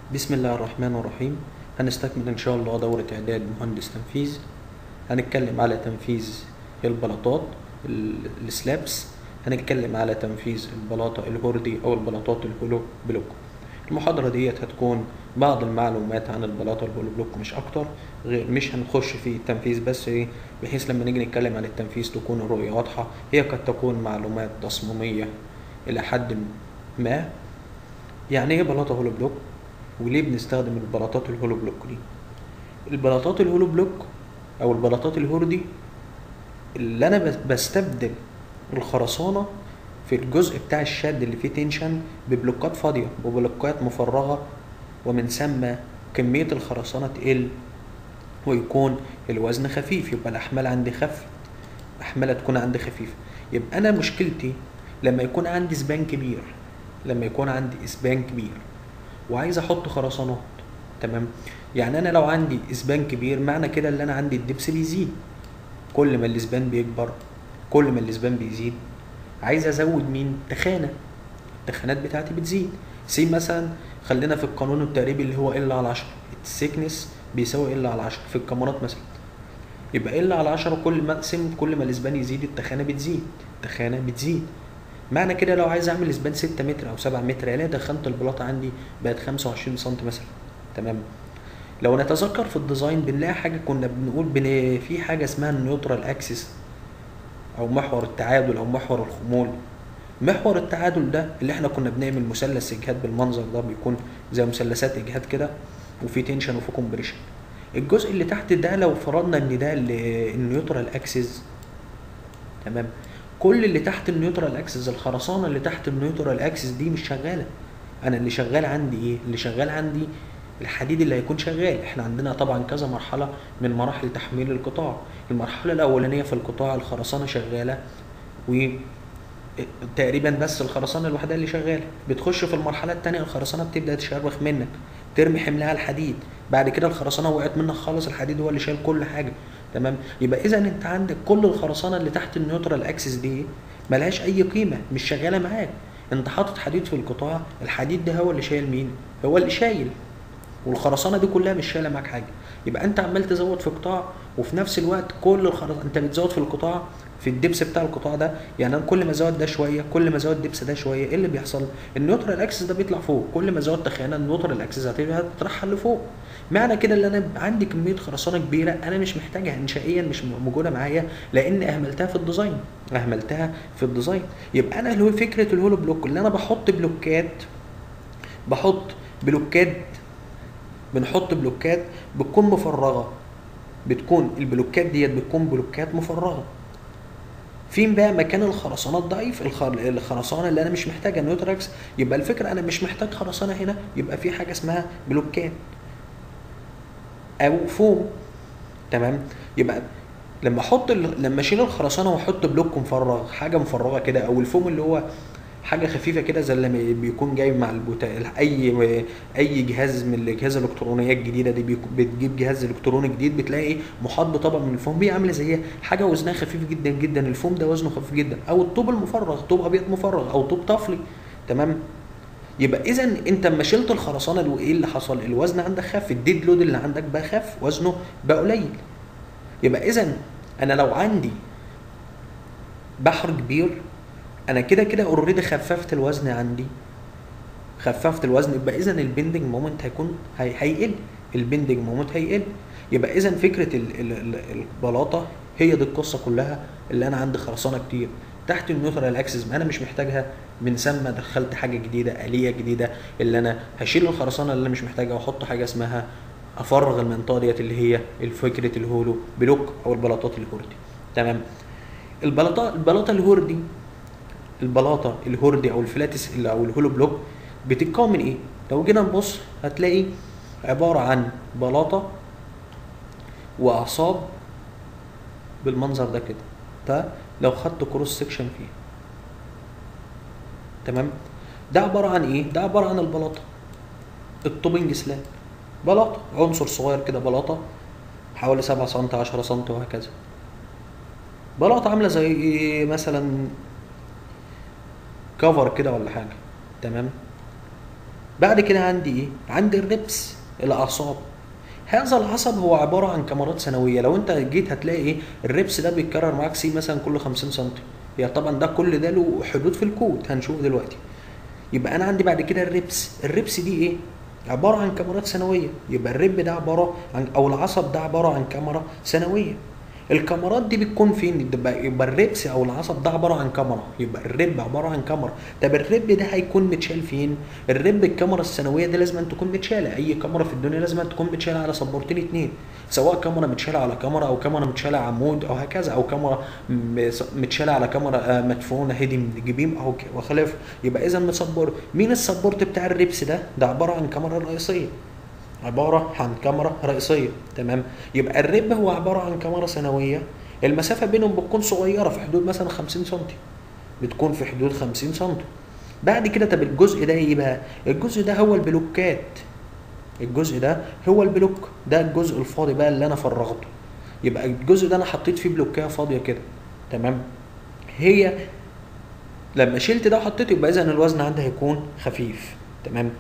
بسم الله الرحمن الرحيم هنستكمل إن شاء الله دورة إعداد مهندس تنفيذ هنتكلم على تنفيذ البلاطات ال- السلابس هنتكلم على تنفيذ البلاطة الهوردي أو البلاطات الهولو بلوك المحاضرة ديت هتكون بعض المعلومات عن البلاطة الهولو بلوك مش أكتر غير مش هنخش في التنفيذ بس إيه بحيث لما نيجي نتكلم عن التنفيذ تكون الرؤية واضحة هي قد تكون معلومات تصميمية إلى حد ما يعني ايه بلاطة هولو بلوك وليه بنستخدم البلاطات الهولو بلوك دي البلاطات الهولو بلوك او البلاطات الهوردي اللي انا بس- بستبدل الخرسانة في الجزء بتاع الشد اللي فيه تنشن ببلوكات فاضية وبلوكات مفرغة ومن ثم كمية الخرسانة تقل ويكون الوزن خفيف يبقى الأحمال عندي خفت أحمالها تكون عندي خفيفة يبقى أنا مشكلتي لما يكون عندي سبان كبير لما يكون عندي اسبان كبير وعايز احط خرسانات تمام يعني انا لو عندي اسبان كبير معنى كده ان انا عندي الدبس بيزيد كل ما الاسبان بيكبر كل ما الاسبان بيزيد عايز ازود مين تخانه التخانات بتاعتي بتزيد سي مثلا خلينا في القانون التقريبي اللي هو ال على 10 السيكنس بيساوي ال على 10 في الكاميرات مثلا يبقى ال على 10 كل ما اقسم كل ما الاسبان يزيد التخانه بتزيد التخانه بتزيد معنى كده لو عايز اعمل اسبان 6 متر او 7 متر الاقي دخلت البلاطه عندي بقت 25 سم مثلا تمام لو نتذكر في الديزاين بنلاقي حاجه كنا بنقول بن... في حاجه اسمها النيوترال اكسس او محور التعادل او محور الخمول محور التعادل ده اللي احنا كنا بنعمل مثلث اجهاد بالمنظر ده بيكون زي مثلثات اجهاد كده وفي تنشن وفي كومبريشن الجزء اللي تحت ده لو فرضنا ان ده ال- النيوترال اكسس تمام كل اللي تحت النيوترال اكسس الخرسانه اللي تحت النيوترال اكسس دي مش شغاله انا اللي شغال عندي ايه اللي شغال عندي الحديد اللي هيكون شغال احنا عندنا طبعا كذا مرحله من مراحل تحميل القطاع المرحله الاولانيه في القطاع الخرسانه شغاله و تقريبا بس الخرسانه الوحيده اللي شغاله بتخش في المرحله الثانيه الخرسانه بتبدا تشرخ منك ترمي حملها الحديد بعد كده الخرسانه وقعت منك خالص الحديد هو اللي شايل كل حاجه تمام يبقى اذا انت عندك كل الخرسانه اللي تحت النيوترال اكسس دي ملهاش اي قيمه مش شغاله معاك انت حاطط حديد في القطاع الحديد ده هو اللي شايل مين هو اللي شايل والخرسانه دي كلها مش شايله معاك حاجه يبقى انت عمال تزود في قطاع وفي نفس الوقت كل الخرسانه انت بتزود في القطاع في الدبس بتاع القطاع ده يعني انا كل ما ازود ده شويه كل ما ازود الدبس ده شويه ايه اللي بيحصل النيوترال اكسس ده بيطلع فوق كل ما ازود تخانه النيوترال اكسس هتطرحها لفوق معنى كده ان انا عندي كميه خرسانه كبيره انا مش محتاجها انشائيا مش موجوده معايا لان اهملتها في الديزاين اهملتها في الديزاين يبقى انا اللي هو فكره الهولو بلوك اللي انا بحط بلوكات بحط بلوكات بنحط بلوكات بتكون مفرغه بتكون البلوكات ديت بتكون بلوكات مفرغه فين بقى مكان الخرسانات ضعيف الخر... الخرسانه اللي انا مش محتاجها نيوتراكس يبقى الفكره انا مش محتاج خرسانه هنا يبقى في حاجه اسمها بلوكات او فوم تمام يبقى لما احط ال... لما اشيل الخرسانه واحط بلوك مفرغ حاجه مفرغه كده او الفوم اللي هو حاجه خفيفه كده زي اللي بيكون جاي مع البوتا اي اي جهاز من الاجهزه الالكترونيه الجديده دي بيكون بتجيب جهاز الكتروني جديد بتلاقي محاط بطبق من الفوم دي عامله زي حاجه وزنها خفيف جدا جدا الفوم ده وزنه خفيف جدا او الطوب المفرغ طوب ابيض مفرغ او طوب طفلي تمام يبقى اذا انت لما شلت الخرسانه دي ايه اللي حصل الوزن عندك خف الديد لود اللي عندك بقى خف وزنه بقى قليل يبقى اذا انا لو عندي بحر كبير انا كده كده اوريدي خففت الوزن عندي خففت الوزن يبقى اذا البندنج مومنت هيكون هي هيقل البندنج مومنت هيقل يبقى اذا فكره ال ال ال البلاطه هي دي القصه كلها اللي انا عندي خرسانه كتير تحت النيوترال اكسس ما انا مش محتاجها من ثم دخلت حاجه جديده اليه جديده اللي انا هشيل الخرسانه اللي انا مش محتاجها واحط حاجه اسمها افرغ المنطقه ديت اللي هي فكره الهولو بلوك او البلاطات الهوردي تمام البلاطه البلاطه الهوردي البلاطه الهوردي او الفلاتس او الهولو بلوك بتتكون من ايه؟ لو جينا نبص هتلاقي عباره عن بلاطه واعصاب بالمنظر ده كده ده لو خدت كروس سكشن فيه تمام ده عباره عن ايه؟ ده عباره عن البلاطه التوبنج سلاب بلاطه عنصر صغير كده بلاطه حوالي 7 سم 10 سم وهكذا بلاطه عامله زي مثلا كفر كده ولا حاجه تمام بعد كده عندي ايه عندي الربس الاعصاب هذا العصب هو عباره عن كاميرات سنويه لو انت جيت هتلاقي ايه الربس ده بيتكرر معاك سي مثلا كل 50 سم يعني طبعا ده كل ده له حدود في الكود هنشوف دلوقتي يبقى انا عندي بعد كده الربس الربس دي ايه عباره عن كاميرات سنويه يبقى الرب ده عباره عن او العصب ده عباره عن كاميرا سنويه الكاميرات دي بتكون فين يبقى يبقى الربس او العصب ده عباره عن كاميرا يبقى الرب عباره عن كاميرا طب الرب ده هيكون متشال فين الرب الكاميرا السنويه دي لازم أن تكون متشاله اي كاميرا في الدنيا لازم أن تكون متشاله على سبورتين اتنين سواء كاميرا متشاله على كاميرا او كاميرا متشاله عمود او هكذا او كاميرا م- متشاله على كاميرا آه، مدفونه هيدن جبيم او ك- وخلافه يبقى اذا متصبر مين السبورت بتاع الربس ده ده عباره عن كاميرا رئيسيه عبارة عن كاميرا رئيسية تمام يبقى الرب هو عبارة عن كاميرا سنوية المسافة بينهم بتكون صغيرة في حدود مثلا 50 سم بتكون في حدود 50 سم بعد كده طب الجزء ده ايه بقى الجزء ده هو البلوكات الجزء ده هو البلوك ده الجزء الفاضي بقى اللي انا فرغته يبقى الجزء ده انا حطيت فيه بلوكايه فاضيه كده تمام هي لما شلت ده وحطيته يبقى اذا الوزن عندي هيكون خفيف تمام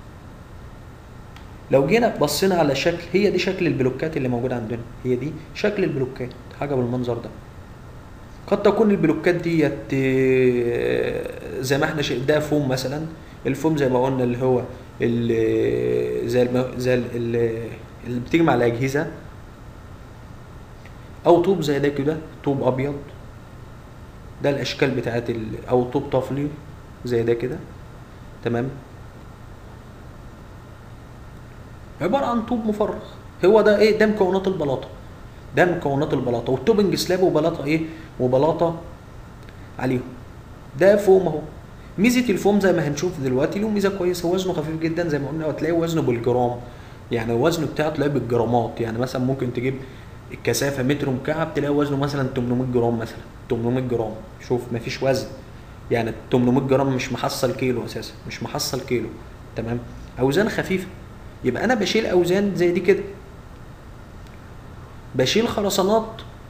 لو جينا بصينا على شكل هي دي شكل البلوكات اللي موجوده عندنا هي دي شكل البلوكات حاجه بالمنظر ده قد تكون البلوكات ديت آه، زي ما احنا شايف ده فوم مثلا الفوم زي ما قلنا اللي هو ال- زي الم... زي ال- ال- اللي بتيجي مع الاجهزه او طوب زي ده كده طوب ابيض ده الاشكال بتاعت ال... او طوب طفلي زي ده كده تمام عباره عن طوب مفرغ هو ده ايه ده مكونات البلاطه ده مكونات البلاطه والتوبنج سلاب وبلاطه ايه وبلاطه عليهم ده فوم اهو ميزه الفوم زي ما هنشوف دلوقتي له ميزه كويسه وزنه خفيف جدا زي ما قلنا وتلاقي وزنه بالجرام يعني الوزن بتاعه تلاقيه بالجرامات يعني مثلا ممكن تجيب الكثافه متر مكعب تلاقي وزنه مثلا 800 جرام مثلا 800 جرام شوف مفيش وزن يعني 800 جرام مش محصل كيلو اساسا مش محصل كيلو تمام اوزان خفيفه يبقى انا بشيل اوزان زي دي كده بشيل خرسانات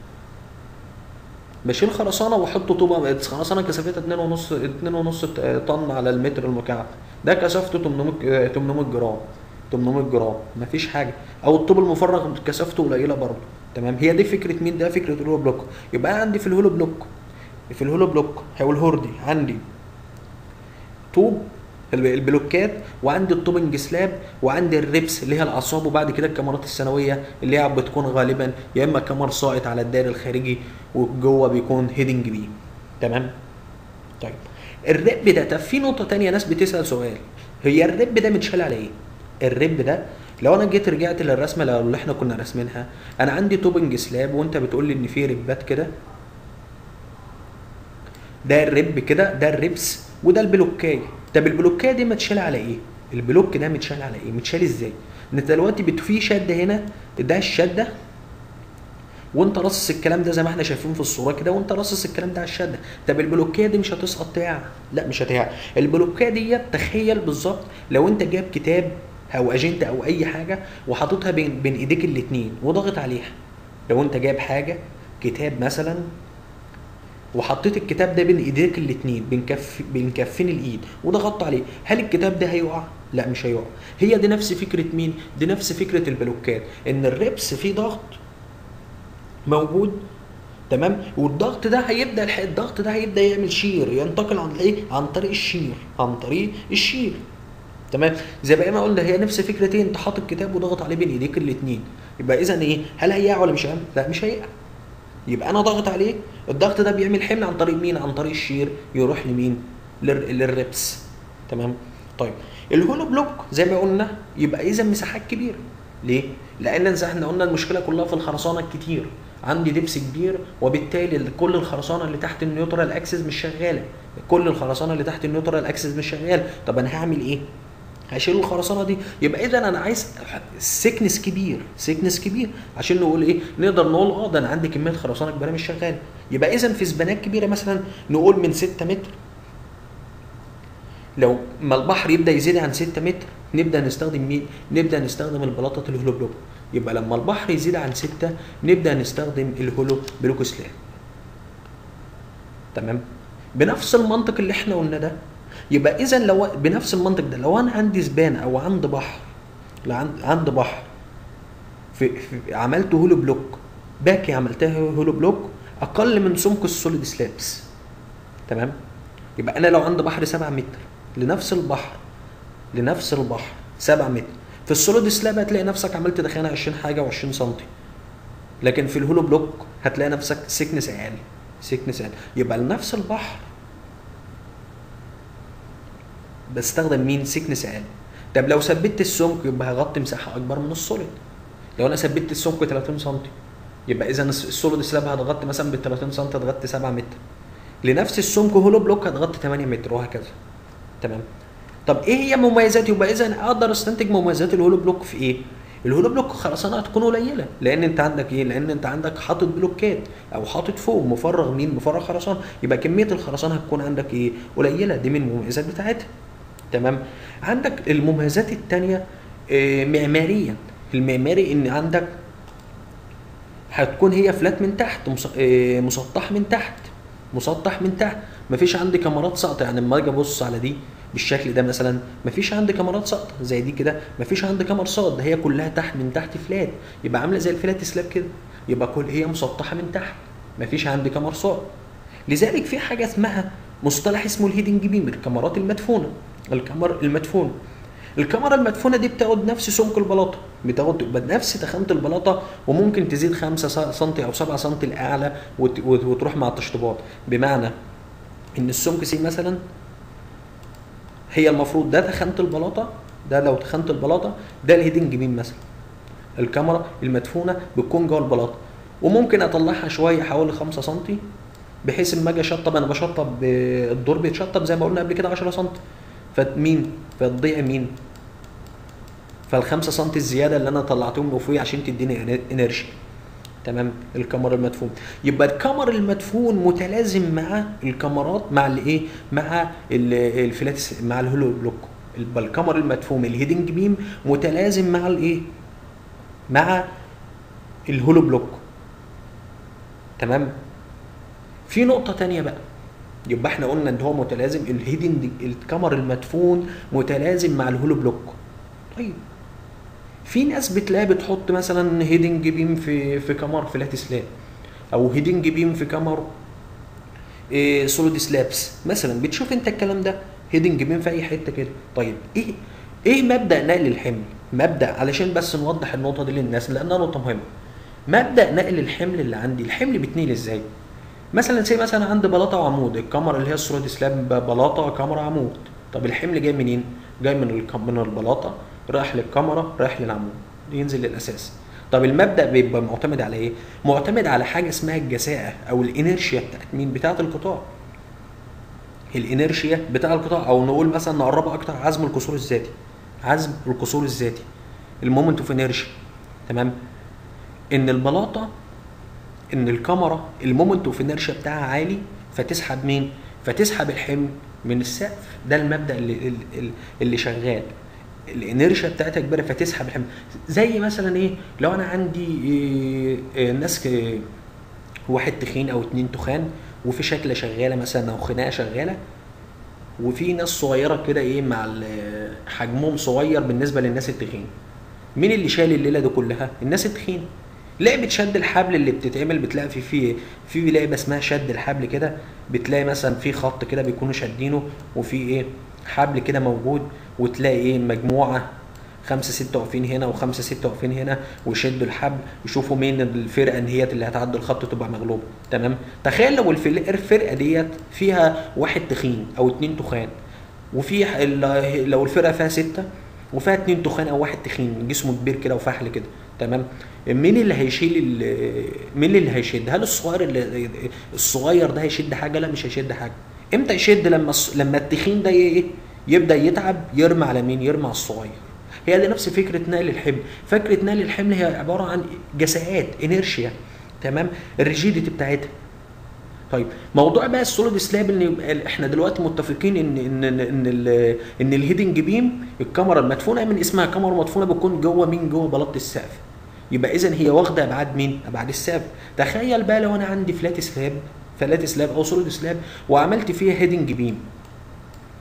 بشيل خرسانه واحط طوبه خرسانه كثافتها 2 ونص 2 ونص طن على المتر المكعب ده كثافته 800 800 جرام 800 جرام مفيش حاجه او الطوب المفرغ كثافته قليله برضه تمام هي دي فكره مين ده فكره الهولو بلوك يبقى عندي في الهولو بلوك في الهولو بلوك او الهوردي عندي طوب البلوكات وعندي التوبنج سلاب وعندي الريبس اللي هي الاعصاب وبعد كده الكاميرات السنويه اللي هي بتكون غالبا يا اما كاميرا ساقط على الدائري الخارجي وجوه بيكون هيدنج بيه تمام طيب الرب ده طب في نقطه تانية ناس بتسال سؤال هي الرب ده متشال على ايه الرب ده لو انا جيت رجعت للرسمه لو اللي احنا كنا راسمينها انا عندي توبنج سلاب وانت بتقول لي ان في ربات كده ده الرب كده ده الربس وده البلوكايه طب البلوكايه دي متشال على ايه البلوك ده متشال على ايه متشال ازاي انت دلوقتي بت- في شده هنا ده الشده وانت راصص الكلام ده زي ما احنا شايفين في الصوره كده وانت راصص الكلام ده على الشده طب البلوكيه دي مش هتسقط تقع لا مش هتقع البلوكيه دي تخيل بالظبط لو انت جايب كتاب او اجنده او اي حاجه وحاططها بين بين ايديك الاتنين وضغط عليها لو انت جايب حاجه كتاب مثلا وحطيت الكتاب ده بين ايديك الاتنين بين كف بين كفين الايد وضغطت عليه هل الكتاب ده هيقع لا مش هيقع هي دي نفس فكره مين دي نفس فكره البلوكات ان الربس فيه ضغط موجود تمام والضغط ده هيبدا الح- الضغط ده هيبدا يعمل شير ينتقل عن ايه عن طريق الشير عن طريق الشير تمام زي بقى ما قلنا هي نفس فكره ايه انت حاطط كتاب وضغط عليه بين ايديك الاثنين يبقى اذا ايه هل هيقع ولا مش هيقع لا مش هيقع يبقى انا ضاغط عليه الضغط ده بيعمل حمل عن طريق مين عن طريق الشير يروح لمين لل- للربس تمام طيب الهولو بلوك زي ما قلنا يبقى اذا مساحات كبيره ليه لان زي احنا قلنا المشكله كلها في الخرسانه الكتير عندي دبس كبير وبالتالي ال- كل الخرسانه اللي تحت النيوترال اكسس مش شغاله كل الخرسانه اللي تحت النيوترال اكسس مش شغاله طب انا هعمل ايه هشيل الخرسانه دي يبقى اذا انا عايز سكنس كبير سكنس كبير عشان نقول ايه نقدر نقول اه ده انا عندي كميه خرسانه كبيره مش شغاله يبقى اذا في سبانات كبيره مثلا نقول من 6 متر لو ما البحر يبدا يزيد عن 6 متر نبدا نستخدم مين نبدا نستخدم البلاطه الهولو بلوك يبقى لما البحر يزيد عن 6 نبدا نستخدم الهولو بلوك سلاب تمام بنفس المنطق اللي احنا قلنا ده يبقى اذا لو بنفس المنطق ده لو انا عندي زبان او عندي بحر لو عند- عندي بحر في, في عملت هولو بلوك باكي عملتها هولو بلوك اقل من سمك السوليد سلابس تمام يبقى انا لو عندي بحر 7 متر لنفس البحر لنفس البحر 7 متر في السوليد سلاب هتلاقي نفسك عملت دخانه 20 حاجه و20 سم لكن في الهولو بلوك هتلاقي نفسك سكنس اقل سكنس اقل يبقى لنفس البحر بستخدم مين سكنس اقل طب لو ثبت السمك يبقى هغطي مساحه اكبر من السوليد لو انا ثبت السمك 30 سم يبقى اذا السوليد سلاب هتغطي مثلا بال 30 سم هتغطي 7 متر لنفس السمك هولو بلوك هتغطي 8 متر وهكذا تمام طب ايه هي مميزات يبقى اذا اقدر استنتج مميزات الهولو بلوك في ايه الهولو بلوك خرسانه هتكون قليله لان انت عندك ايه لان انت عندك حاطط بلوكات او حاطط فوق مفرغ مين مفرغ خرسانه يبقى كميه الخرسانه هتكون عندك ايه قليله دي من المميزات بتاعتها تمام عندك المميزات الثانيه معماريا المعماري ان عندك هتكون هي فلات من تحت مس- آه، مسطح من تحت مسطح من تحت مفيش عندي كاميرات ساقطه يعني لما اجي ابص على دي بالشكل ده مثلا مفيش عندي كاميرات ساقطه زي دي كده مفيش عندي كاميرا ساقط ده هي كلها تحت من تحت فلات يبقى عامله زي الفلات سلاب كده يبقى كل هي مسطحه من تحت مفيش عندي كاميرا ساقط لذلك في حاجه اسمها مصطلح اسمه الهيدنج بيم الكاميرات المدفونه الكاميرا المدفونه الكاميرا المدفونه دي بتاخد نفس سمك البلاطه بتاخد تبقى نفس تخانه البلاطه وممكن تزيد 5 سم او 7 سم الاعلى وت- وت- وتروح مع التشطيبات بمعنى ان السمك سي مثلا هي المفروض ده تخانه البلاطه ده لو تخانه البلاطه ده الهيدنج بيم مثلا الكاميرا المدفونه بتكون جوه البلاطه وممكن اطلعها شويه حوالي 5 سم بحيث اما اجي اشطب انا بشطب آه، الدور بيتشطب زي ما قلنا قبل كده 10 سم فمين فتضيع مين فالخمسة سم الزياده اللي انا طلعتهم فوقيه عشان تديني انرجي تمام الكاميرا المدفون يبقى الكاميرا المدفون متلازم مع الكاميرات مع الايه مع ال- الفلات مع الهولو بلوك يبقى الكاميرا المدفون الهيدنج بيم متلازم مع الايه مع الهولو بلوك تمام في نقطة تانية بقى يبقى احنا قلنا ان هو متلازم الهيدن الكاميرا المدفون متلازم مع الهولو بلوك طيب في ناس بتلاقي بتحط مثلا هيدنج بيم في في كاميرا فلات سلاب او هيدنج بيم في كاميرا إيه سوليد سلابس مثلا بتشوف انت الكلام ده هيدنج بيم في اي حته كده طيب ايه ايه مبدا نقل الحمل مبدا علشان بس نوضح النقطه دي للناس لانها نقطه مهمه مبدا نقل الحمل اللي عندي الحمل بيتنقل ازاي مثلا زي مثلا عندي بلاطه وعمود الكاميرا اللي هي السوليد سلاب بلاطه كاميرا عمود طب الحمل جاي منين جاي من الك- من البلاطه رايح للكاميرا رايح للعمود ينزل للاساس طب المبدا بيبقى معتمد على ايه معتمد على حاجه اسمها الجساءه او الانرشيا بتاعت مين بتاعت القطاع الانرشيا بتاع القطاع او نقول مثلا نقربها اكتر عزم القصور الذاتي عزم القصور الذاتي المومنت اوف انرشيا تمام ان البلاطه ان الكاميرا المومنت اوف انرشيا بتاعها عالي فتسحب مين فتسحب الحمل من السقف ده المبدا اللي اللي, اللي شغال الانرشيا بتاعتها كبيره فتسحب الحمل زي مثلا ايه لو انا عندي إيه إيه ناس ك- واحد تخين او اتنين تخان وفي شكله شغاله مثلا او خناقه شغاله وفي ناس صغيره كده ايه مع ال- حجمهم صغير بالنسبه للناس التخين مين اللي شايل الليله دي كلها الناس التخين لعبه شد الحبل اللي بتتعمل بتلاقي في في في لعبه اسمها شد الحبل كده بتلاقي مثلا في خط كده بيكونوا شادينه وفي ايه حبل كده موجود وتلاقي ايه مجموعه خمسة ستة واقفين هنا وخمسة ستة واقفين هنا ويشدوا الحبل يشوفوا مين الفرقة ان هي اللي هتعدي الخط تبقى مغلوبة تمام تخيل لو الفل- الفرقة ديت فيها واحد تخين او اتنين تخان وفي ح- ال- لو الفرقة فيها ستة وفيها اتنين تخان او واحد تخين جسمه كبير كده وفحل كده تمام مين اللي هيشيل ال- مين اللي هيشد هل الصغير اللي الصغير ده هيشد حاجه لا مش هيشد حاجه امتى يشد لما الص- لما التخين ده ايه يبدا يتعب يرمي على مين يرمي على الصغير هي دي نفس فكره نقل الحمل فكره نقل الحمل هي عباره عن جساءات انيرشيا تمام الريجيديتي بتاعتها طيب موضوع بقى السوليد سلاب ان يبقى احنا دلوقتي متفقين ان ان ان ان, ال- إن الهيدنج بيم الكاميرا المدفونه من اسمها كاميرا مدفونه بتكون جوه مين جوه بلاطه السقف يبقى اذا هي واخده ابعاد مين ابعاد السقف تخيل بقى لو انا عندي فلات سلاب فلات سلاب او سوليد سلاب وعملت فيها هيدنج بيم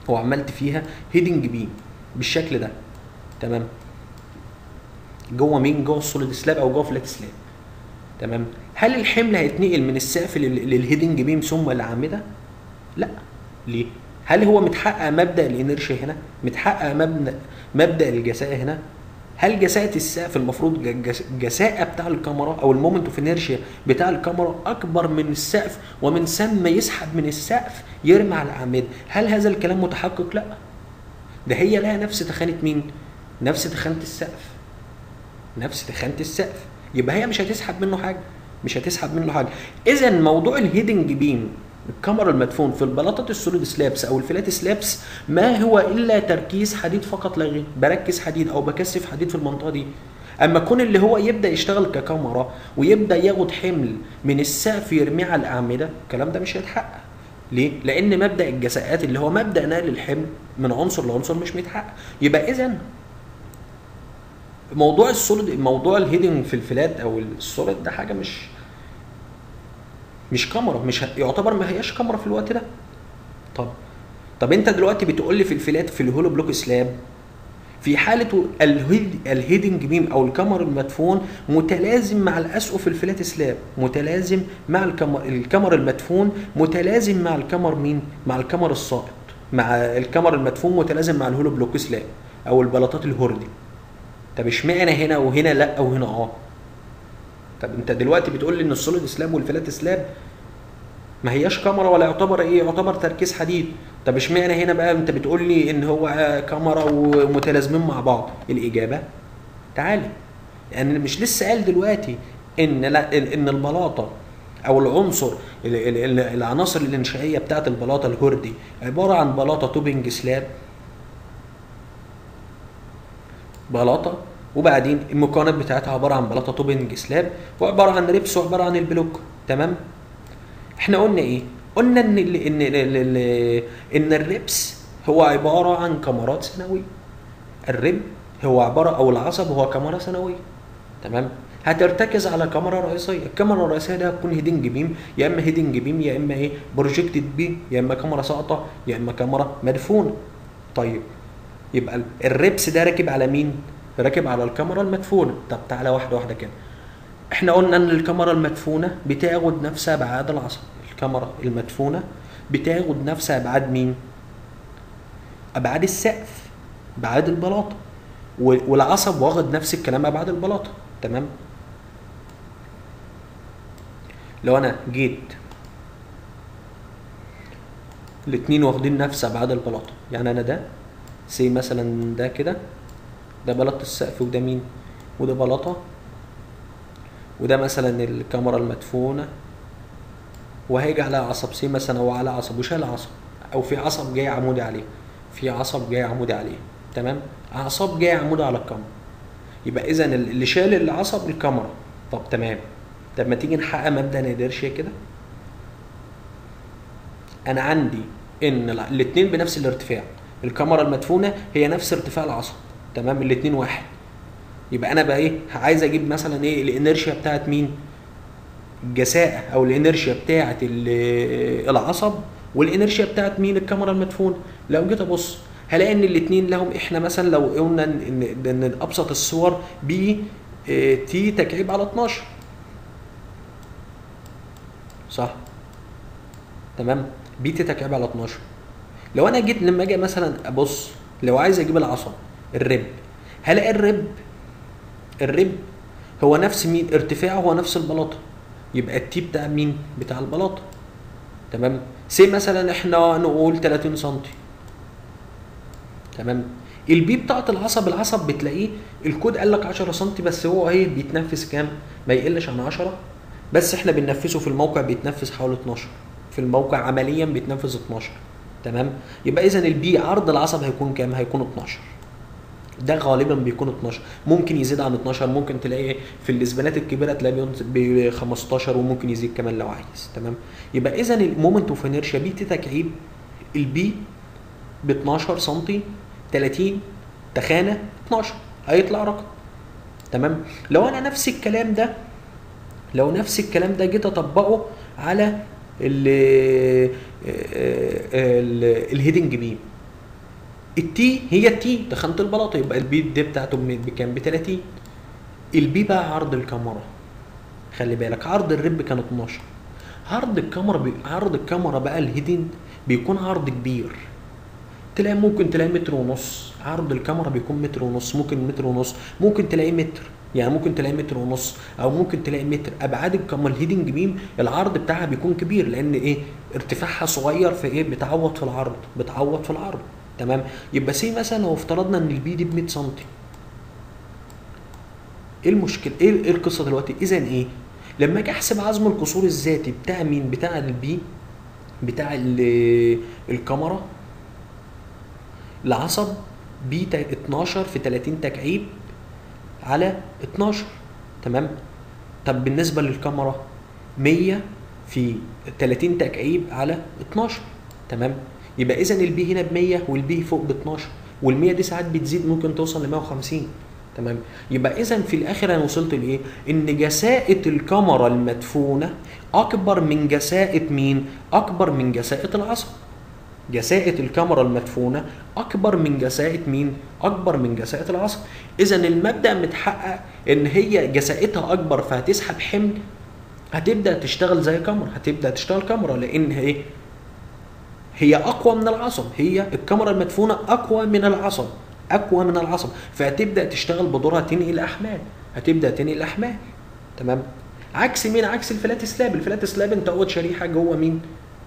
هو عملت فيها هيدنج بيم بالشكل ده تمام جوه مين جوه السوليد سلاب او جوه فلات سلاب تمام هل الحمل هيتنقل من السقف لل- للهيدنج بيم ثم الاعمده لا ليه هل هو متحقق مبدا الانرشيا هنا متحقق مبدا مبدا الجساء هنا هل جساءة السقف المفروض ج- جس- جساءة بتاع الكاميرا او المومنت اوف انرشيا بتاع الكاميرا اكبر من السقف ومن ثم يسحب من السقف يرمي على الاعمده هل هذا الكلام متحقق لا ده هي لها نفس تخانه مين نفس تخانه السقف نفس تخانه السقف يبقى هي مش هتسحب منه حاجه مش هتسحب منه حاجه اذا موضوع الهيدنج بيم الكاميرا المدفون في البلاطات السوليد سلابس او الفلات سلابس ما هو الا تركيز حديد فقط لا غير بركز حديد او بكثف حديد في المنطقه دي اما كون اللي هو يبدا يشتغل ككاميرا ويبدا ياخد حمل من السقف يرميه على الاعمده الكلام ده مش هيتحقق ليه؟ لأن مبدأ الجساءات اللي هو مبدأ نقل الحمل من عنصر لعنصر مش متحقق، يبقى إذا موضوع السوليد موضوع الهيدنج في الفلات او السوليد ده حاجه مش مش كاميرا مش ه... يعتبر ما هياش كاميرا في الوقت ده طب طب انت دلوقتي بتقول لي في الفلات في الهولو بلوك سلاب في حالة الهيد الهيدنج بيم او الكمر المدفون متلازم مع الاسقف الفلات سلاب متلازم مع الكمر الكمر المدفون متلازم مع الكمر مين مع الكمر الساقط مع الكمر المدفون متلازم مع الهولو بلوك سلاب او البلاطات الهوردي طب اشمعنى هنا وهنا لا وهنا اه طب انت دلوقتي بتقول لي ان السوليد سلاب والفلات سلاب ما هياش كاميرا ولا يعتبر ايه يعتبر تركيز حديد طب اشمعنى هنا بقى انت بتقول لي ان هو كاميرا ومتلازمين مع بعض الاجابه تعالى يعني مش لسه قال دلوقتي ان لا ان البلاطه او العنصر ال- ال- ال- العناصر الانشائيه بتاعت البلاطه الهوردي عباره عن بلاطه توبنج سلاب بلاطه وبعدين المكونات بتاعتها عباره عن بلاطه توبنج سلاب وعباره عن ريبس وعباره عن البلوك تمام احنا قلنا ايه قلنا ان ال ان ال ال ان الريبس هو عباره عن كاميرات سنويه الريب هو عباره او العصب هو كاميرا سنويه تمام هترتكز على كاميرا رئيسيه الكاميرا الرئيسيه دي هتكون هيدنج بيم يا اما هيدنج بيم يا اما ايه بروجكتد بيم يا اما كاميرا ساقطه يا اما كاميرا مدفونه طيب يبقى ال- الريبس ده راكب على مين راكب على الكاميرا المدفونه طب تعالى واحده واحده كده احنا قلنا ان الكاميرا المدفونه بتاخد نفس ابعاد العصب الكاميرا المدفونه بتاخد نفس ابعاد مين ابعاد السقف ابعاد البلاطه و- والعصب واخد نفس الكلام ابعاد البلاطه تمام لو انا جيت الاتنين واخدين نفس ابعاد البلاطه يعني انا ده سي مثلا ده كده ده بلاطه السقف وده مين وده بلاطه وده مثلا الكاميرا المدفونه وهيجي على عصب سي مثلا هو على عصب وشال عصب او في عصب جاي عمودي عليه في عصب جاي عمودي عليه تمام اعصاب جاي عمودي على الكاميرا يبقى اذا اللي شال العصب الكاميرا طب تمام طب ما تيجي نحقق مبدا نادرشيا كده انا عندي ان الاثنين بنفس الارتفاع الكاميرا المدفونه هي نفس ارتفاع العصب تمام الاثنين واحد يبقى انا بقى ايه عايز اجيب مثلا ايه الانرشيا بتاعت مين الجساءة او الانرشيا بتاعت ال- العصب والانرشيا بتاعت مين الكاميرا المدفونه لو جيت ابص هلاقي ان الاثنين لهم احنا مثلا لو قلنا ان ان إن ابسط الصور بي آه، تي تكعيب على 12 صح تمام بي تي تكعيب على 12 لو انا جيت لما اجي مثلا ابص لو عايز اجيب العصب الرب هلاقي الرب الرب هو نفس مين ارتفاعه هو نفس البلاطه يبقى التي بتاع مين بتاع البلاطه تمام سي مثلا احنا نقول 30 سم تمام البي بتاعت العصب العصب بتلاقيه الكود قال لك 10 سم بس هو ايه بيتنفس كام ما يقلش عن 10 بس احنا بننفذه في الموقع بيتنفذ حوالي 12 في الموقع عمليا بيتنفذ 12 تمام يبقى اذا البي عرض العصب هيكون كام هيكون 12 ده غالبا بيكون 12 ممكن يزيد عن 12 ممكن تلاقي في الاسبانات الكبيره تلاقي ب 15 وممكن يزيد كمان لو عايز تمام يبقى اذا المومنت اوف انيرشيا بي تي تكعيب البي ب 12 سم 30 تخانه 12 هيطلع رقم تمام لو انا نفس الكلام ده لو نفس الكلام ده جيت اطبقه على ال ال- الهيدنج بيم التي هي التي تخانه البلاطه يبقى البي دي بتاعته بم- بكام ب 30 البي بقى عرض الكاميرا خلي بالك عرض الرب كان 12 عرض الكاميرا بي... عرض الكاميرا بقى الهيدن بيكون عرض كبير تلاقي ممكن تلاقي متر ونص عرض الكاميرا بيكون متر ونص ممكن متر ونص ممكن تلاقي متر يعني ممكن تلاقي متر ونص او ممكن تلاقي متر ابعاد الكاميرا الهيدنج بيم العرض بتاعها بيكون كبير لان ايه ارتفاعها صغير في ايه بتعوض في العرض بتعوض في العرض تمام يبقى سي مثلا لو افترضنا ان البي دي ب 100 سم ايه المشكله ايه ايه القصه دلوقتي اذا ايه لما اجي احسب عزم القصور الذاتي بتاع مين بتاع البي بتاع ال- الكاميرا العصب بي تا- 12 في 30 تكعيب على 12 تمام طب بالنسبه للكاميرا 100 في 30 تكعيب على 12 تمام يبقى اذا البي هنا ب 100 والبي فوق ب 12 وال100 دي ساعات بتزيد ممكن توصل ل 150 تمام يبقى اذا في الاخر انا وصلت لايه ان جساءه الكاميرا المدفونه اكبر من جساءه مين اكبر من جساءه العصب جساءة الكاميرا المدفونة أكبر من جساءة مين؟ أكبر من جساءة العصب. إذا المبدأ متحقق إن هي جساءتها أكبر فهتسحب حمل هتبدأ تشتغل زي كاميرا، هتبدأ تشتغل كاميرا لأن هي هي أقوى من العصب، هي الكاميرا المدفونة أقوى من العصب، أقوى من العصب، فهتبدأ تشتغل بدورها تنقل أحمال، هتبدأ تنقل أحمال. تمام؟ عكس مين؟ عكس الفلات سلاب، الفلات سلاب أنت قوت شريحة جوه مين؟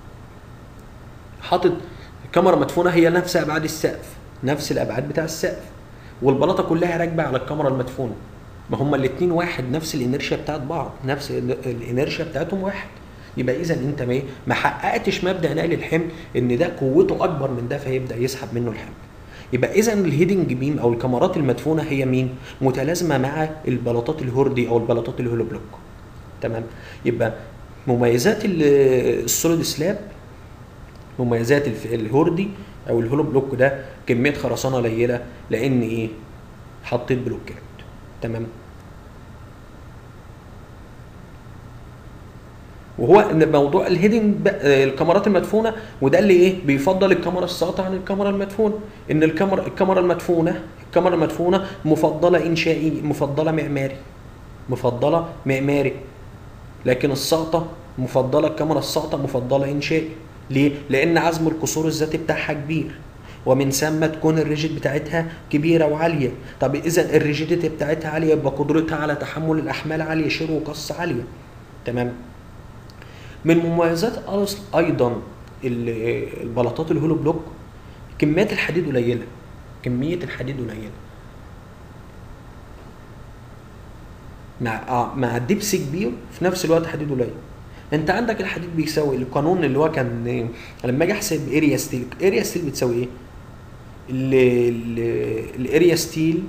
حاطط كاميرا مدفونه هي نفس ابعاد السقف نفس الابعاد بتاع السقف والبلاطه كلها راكبه على الكاميرا المدفونه ما هما الاثنين واحد نفس الانرشيا بتاعت بعض نفس ال- الانرشيا بتاعتهم واحد يبقى اذا انت ما إيه؟ ما حققتش مبدا نقل الحمل ان ده قوته اكبر من ده فيبدا يسحب منه الحمل يبقى اذا الهيدنج بيم او الكاميرات المدفونه هي مين متلازمه مع البلاطات الهوردي او البلاطات الهولو بلوك تمام يبقى مميزات ال- السوليد سلاب مميزات الف- الهوردي او الهولو بلوك ده كميه خرسانه قليله لان ايه حطيت بلوكات تمام وهو ان موضوع الهيدنج ب- آه، الكاميرات المدفونه وده اللي ايه بيفضل الكاميرا الساقطه عن الكاميرا المدفونه ان الكاميرا الكاميرا المدفونه الكاميرا المدفونه مفضله انشائي مفضله معماري مفضله معماري لكن الساقطه مفضله الكاميرا الساقطه مفضله انشائي ليه؟ لان عزم القصور الذاتي بتاعها كبير ومن ثم تكون الريجيد بتاعتها كبيره وعاليه طب اذا الريجيديتي بتاعتها عاليه يبقى قدرتها على تحمل الاحمال عاليه شير وقص عاليه تمام من مميزات أصل ايضا ال- البلاطات الهولو بلوك كميات الحديد قليله كميه الحديد قليله مع آه، مع دبس كبير في نفس الوقت حديد قليل انت عندك الحديد بيساوي القانون اللي هو كان إيه؟ لما اجي احسب اريا ستيل اريا ستيل بتساوي ايه الاريا ستيل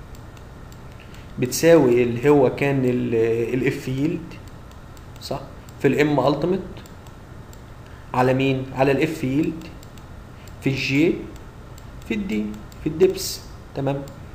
بتساوي اللي هو كان الاف ييلد صح في الام التيميت على مين على الاف ييلد في الجي في الدي في الدبس تمام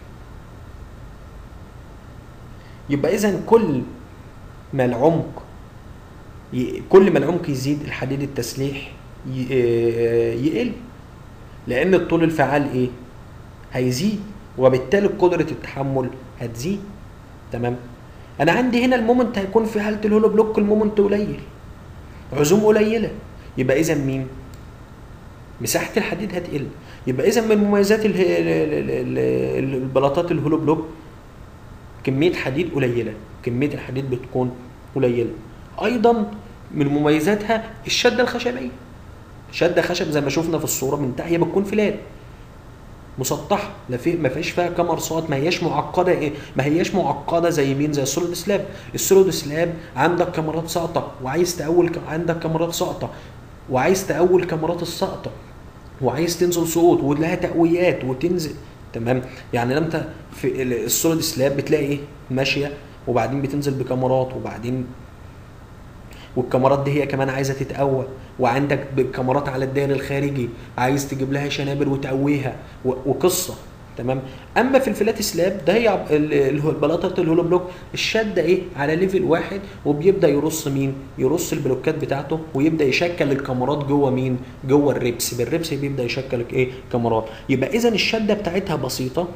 يبقى اذا كل ما العمق ي- كل ما العمق يزيد الحديد التسليح ي- آه، يقل لان الطول الفعال ايه هيزيد وبالتالي قدره التحمل هتزيد تمام انا عندي هنا المومنت هيكون في حاله الهولو بلوك المومنت قليل عزوم قليله يبقى اذا مين مساحه الحديد هتقل يبقى اذا من مميزات ال- ال- ال- ال- البلاطات الهولو بلوك كميه حديد قليله كميه الحديد بتكون قليله ايضا من مميزاتها الشده الخشبيه شده خشب زي ما شفنا في الصوره من تحت هي بتكون فلات مسطحه لا في ما فيش فيها كمر صوت ما هياش معقده ايه ما هياش معقده زي مين زي السوليد سلاب السوليد سلاب عندك كاميرات ساقطه وعايز تقول ك- عندك كاميرات ساقطه وعايز تقول كاميرات الساقطه وعايز تنزل سقوط ولها تقويات وتنزل تمام يعني لما انت في ال- السوليد سلاب بتلاقي ايه ماشيه وبعدين بتنزل بكاميرات وبعدين والكاميرات دي هي كمان عايزه تتقوى وعندك كاميرات على الدائري الخارجي عايز تجيب لها شنابر وتقويها و- وقصه تمام اما في الفلات سلاب ده هي عب- ال- ال- البلاطه الهولو بلوك الشده ايه على ليفل واحد وبيبدا يرص مين يرص البلوكات بتاعته ويبدا يشكل الكاميرات جوه مين جوه الريبس بالريبس بيبدا يشكل ايه كاميرات يبقى اذا الشده بتاعتها بسيطه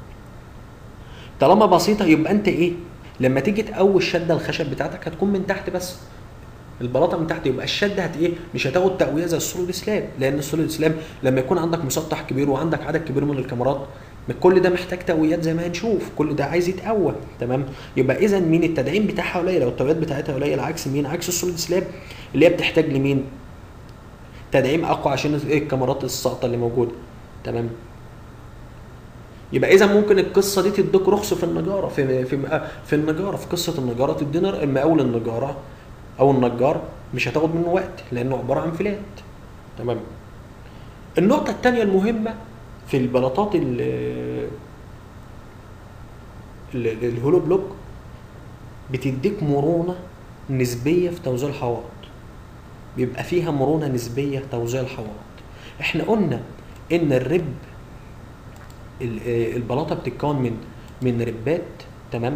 طالما بسيطه يبقى انت ايه لما تيجي تقوي الشده الخشب بتاعتك هتكون من تحت بس البلاطه من تحت يبقى الشده هت ايه مش هتاخد تقويه زي السوليد سلاب لان السوليد سلاب لما يكون عندك مسطح كبير وعندك عدد كبير من الكاميرات كل ده محتاج تقويات زي ما هنشوف كل ده عايز يتقوى تمام يبقى اذا مين التدعيم بتاعها قليل او التقويات بتاعتها قليله عكس مين عكس السوليد سلاب اللي هي بتحتاج لمين تدعيم اقوى عشان ايه الكاميرات الساقطه اللي موجوده تمام يبقى اذا ممكن القصه دي تديك رخص في النجاره في في في النجاره في قصه النجاره تدينا المقاول النجاره او النجار مش هتاخد منه وقت لانه عباره عن فلات تمام النقطه الثانيه المهمه في البلاطات ال ال- الهولو بلوك بتديك مرونه نسبيه في توزيع الحوائط بيبقى فيها مرونه نسبيه في توزيع الحوائط احنا قلنا ان الرب ال- آه، البلاطه بتتكون من من ربات تمام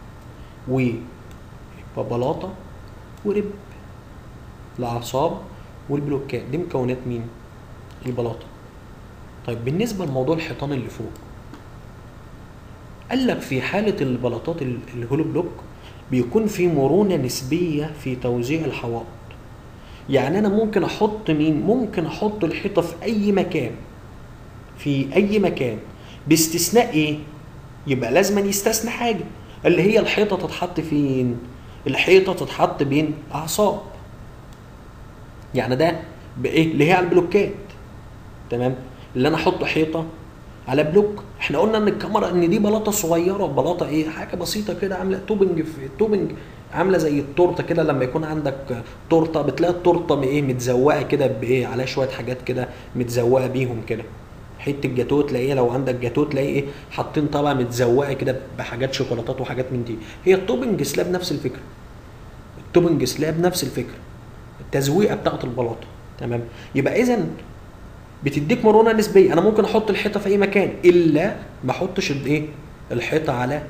وبلاطه ورب الاعصاب والبلوكات دي مكونات مين البلاطه طيب بالنسبه لموضوع الحيطان اللي فوق قال لك في حاله البلاطات ال- الهولو بلوك بيكون في مرونه نسبيه في توزيع الحوائط يعني انا ممكن احط مين ممكن احط الحيطه في اي مكان في اي مكان باستثناء ايه يبقى لازم يستثنى حاجه اللي هي الحيطه تتحط فين الحيطه تتحط بين اعصاب يعني ده بايه اللي هي على البلوكات تمام اللي انا احط حيطه على بلوك احنا قلنا ان الكاميرا ان دي بلاطه صغيره بلاطه ايه حاجه بسيطه كده عامله توبنج في توبنج عامله زي التورته كده لما يكون عندك تورته بتلاقي التورته ايه متزوقه كده بايه عليها شويه حاجات كده متزوقه بيهم كده حته جاتوه تلاقيه لو عندك جاتوه تلاقيه ايه حاطين طبعا متزوقه كده بحاجات شوكولاتات وحاجات من دي هي التوبنج سلاب نفس الفكره التوبنج سلاب نفس الفكره التزويقه بتاعت البلاطه تمام يبقى اذا بتديك مرونه نسبيه انا ممكن احط الحيطه في اي مكان الا ما احطش الايه الحيطه على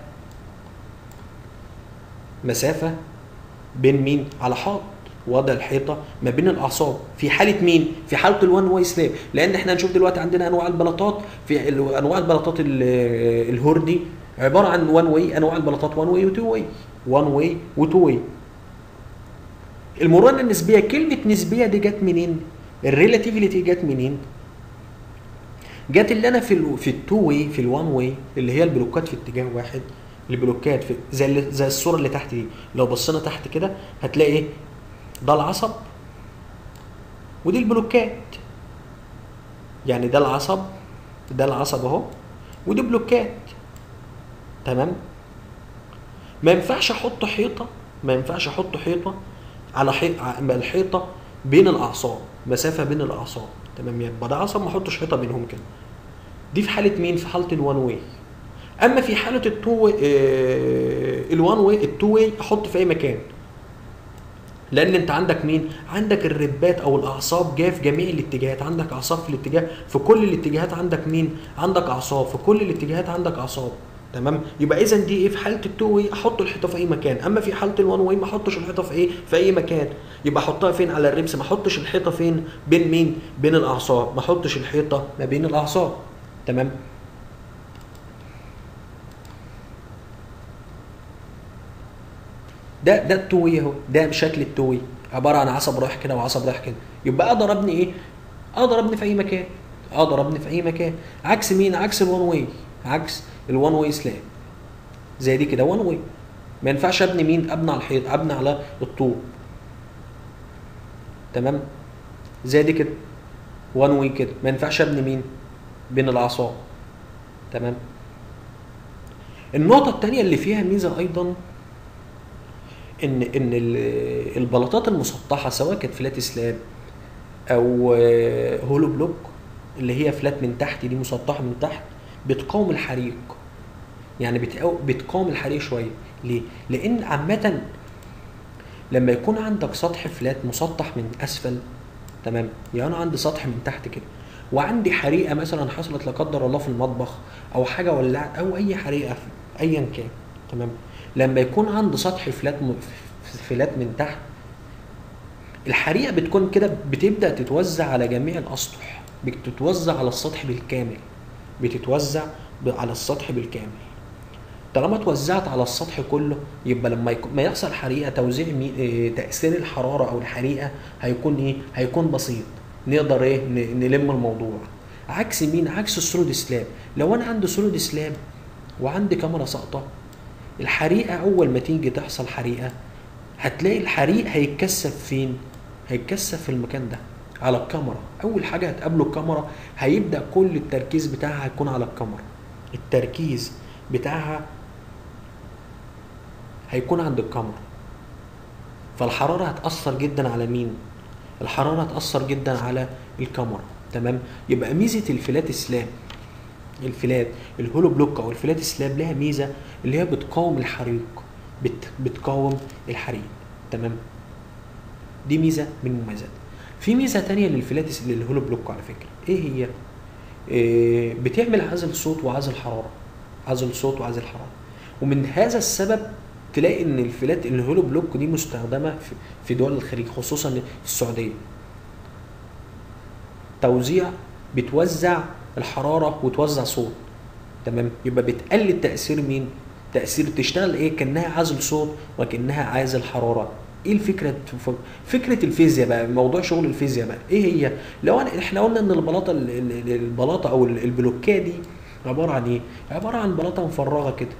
مسافه بين مين على حائط وضع الحيطه ما بين الاعصاب في حاله مين في حاله الوان واي سلاب لان احنا هنشوف دلوقتي عندنا انواع البلاطات في ال- انواع البلاطات ال- الهوردي عباره عن وان واي انواع البلاطات وان واي وتو واي وان واي وتو واي المرونه النسبيه كلمه نسبيه دي جت منين الريلاتيفيتي جت منين جت اللي انا في ال في التو واي في الوان واي اللي هي البلوكات في اتجاه واحد البلوكات في زي اللي زي الصوره اللي تحت دي لو بصينا تحت كده هتلاقي ايه ده العصب ودي البلوكات يعني ده العصب ده العصب اهو ودي بلوكات تمام ما ينفعش احط حيطه ما ينفعش احط حيطه على حيط الحيطه بين الاعصاب مسافه بين الاعصاب تمام يبقى ده عصب ما احطش حيطه بينهم كده دي في حاله مين في حاله الوان واي اما في حاله التو آه الوان واي التو واي احط في اي مكان لان انت عندك مين عندك الربات او الاعصاب جايه في جميع الاتجاهات عندك اعصاب في الاتجاه في كل الاتجاهات عندك مين عندك اعصاب في كل الاتجاهات عندك اعصاب تمام يبقى اذا دي ايه في حاله التو واي احط الحيطه في اي مكان اما في حاله الوان واي ما احطش الحيطه في ايه في اي مكان يبقى احطها فين على الربس ما احطش الحيطه فين بين مين بين الاعصاب ما احطش الحيطه ما بين الاعصاب تمام ده ده التوي اهو ده بشكل التوي عباره عن عصب رايح كده وعصب رايح كده يبقى اقدر ابني ايه اقدر ابني في اي مكان اقدر ابني في اي مكان عكس مين عكس الوان واي عكس الوان واي سلاب زي دي كده وان واي ما ينفعش ابني مين ابني على الحيط ابني على الطوب تمام زي دي كده وان واي كده ما ينفعش ابني مين بين الاعصاب تمام النقطة التانية اللي فيها ميزة أيضا إن إن ال- البلاطات المسطحة سواء كانت فلات سلاب أو آه، هولو بلوك اللي هي فلات من تحت دي مسطحة من تحت بتقاوم الحريق يعني بتقاو- بتقاوم الحريق شوية ليه؟ لأن عامة لما يكون عندك سطح فلات مسطح من أسفل تمام يعني أنا عندي سطح من تحت كده وعندي حريقه مثلا حصلت لا قدر الله في المطبخ او حاجه ولعت او اي حريقه في- ايا كان تمام لما يكون عندي سطح فلات م- فلات من تحت الحريقه بتكون كده بتبدا تتوزع على جميع الاسطح بتتوزع على السطح بالكامل بتتوزع ب- على السطح بالكامل طالما اتوزعت على السطح كله يبقى لما يكون ما يحصل حريقه توزيع مي... إيه تاثير الحراره او الحريقه هيكون ايه هيكون بسيط نقدر ايه ن- نلم الموضوع عكس مين عكس السوليد سلاب لو انا عندي سوليد سلاب وعندي كاميرا ساقطه الحريقه اول ما تيجي تحصل حريقه هتلاقي الحريق هيتكثف فين هيتكثف في المكان ده على الكاميرا اول حاجه هتقابله الكاميرا هيبدا كل التركيز بتاعها هيكون على الكاميرا التركيز بتاعها هيكون عند الكاميرا فالحراره هتاثر جدا على مين الحراره هتاثر جدا على الكاميرا تمام يبقى ميزه الفلات سلاب الفلات الهولو بلوك او الفلات سلاب لها ميزه اللي هي بتقاوم الحريق بت بتقاوم الحريق تمام دي ميزه من المميزات في ميزه تانية للفلات للهولو بلوك على فكره ايه هي إيه بتعمل عزل صوت وعزل حراره عزل صوت وعزل حراره ومن هذا السبب تلاقي ان الفلات الهولو بلوك دي مستخدمه في- في دول الخليج خصوصا في السعوديه توزيع بتوزع الحراره وتوزع صوت تمام يبقى بتقلل تاثير مين تاثير تشتغل ايه كانها عازل صوت وكانها عازل حراره ايه الفكره فكره الفيزياء بقى موضوع شغل الفيزياء بقى ايه هي لو أنا احنا قلنا ان البلاطه ال- ال- البلاطه او ال- البلوكيه دي عباره عن ايه عباره عن بلاطه مفرغه كده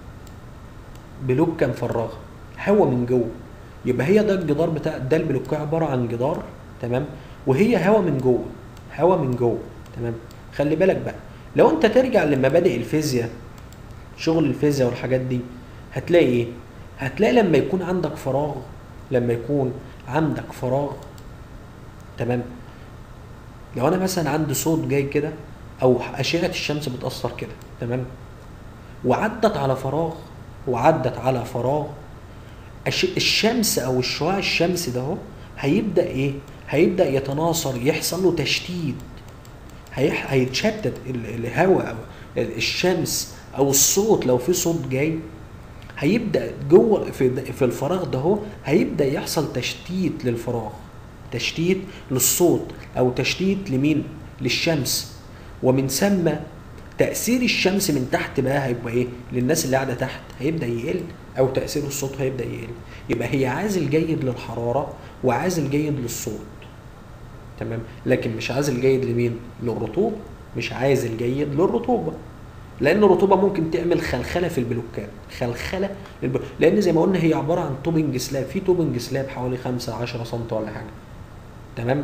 بلوكه مفرغه هواء من جوه يبقى هي ده الجدار بتاع ده البلوكيه عباره عن جدار تمام وهي هواء من جوه هواء من جوه تمام خلي بالك بقى لو انت ترجع لمبادئ الفيزياء شغل الفيزياء والحاجات دي هتلاقي ايه هتلاقي لما يكون عندك فراغ لما يكون عندك فراغ تمام لو انا مثلا عندي صوت جاي كده او اشعه الشمس بتاثر كده تمام وعدت على فراغ وعدت على فراغ الش- الشمس او الشعاع الشمسي ده اهو هيبدا ايه هيبدا يتناثر يحصل له تشتيت هيح... هيتشتت ال- الهواء او الشمس او الصوت لو في صوت جاي هيبدا جوه في في الفراغ ده اهو هيبدا يحصل تشتيت للفراغ تشتيت للصوت او تشتيت لمين للشمس ومن ثم تاثير الشمس من تحت بقى هيبقى ايه للناس اللي قاعده تحت هيبدا يقل او تاثير الصوت هيبدا يقل يبقى هي عازل جيد للحراره وعازل جيد للصوت تمام لكن مش عازل جيد لمين للرطوبه مش عازل جيد للرطوبه لان الرطوبه ممكن تعمل خلخله في البلوكات خلخله الب... لان زي ما قلنا هي عباره عن توبنج سلاب في توبنج سلاب حوالي 5 10 سم ولا حاجه تمام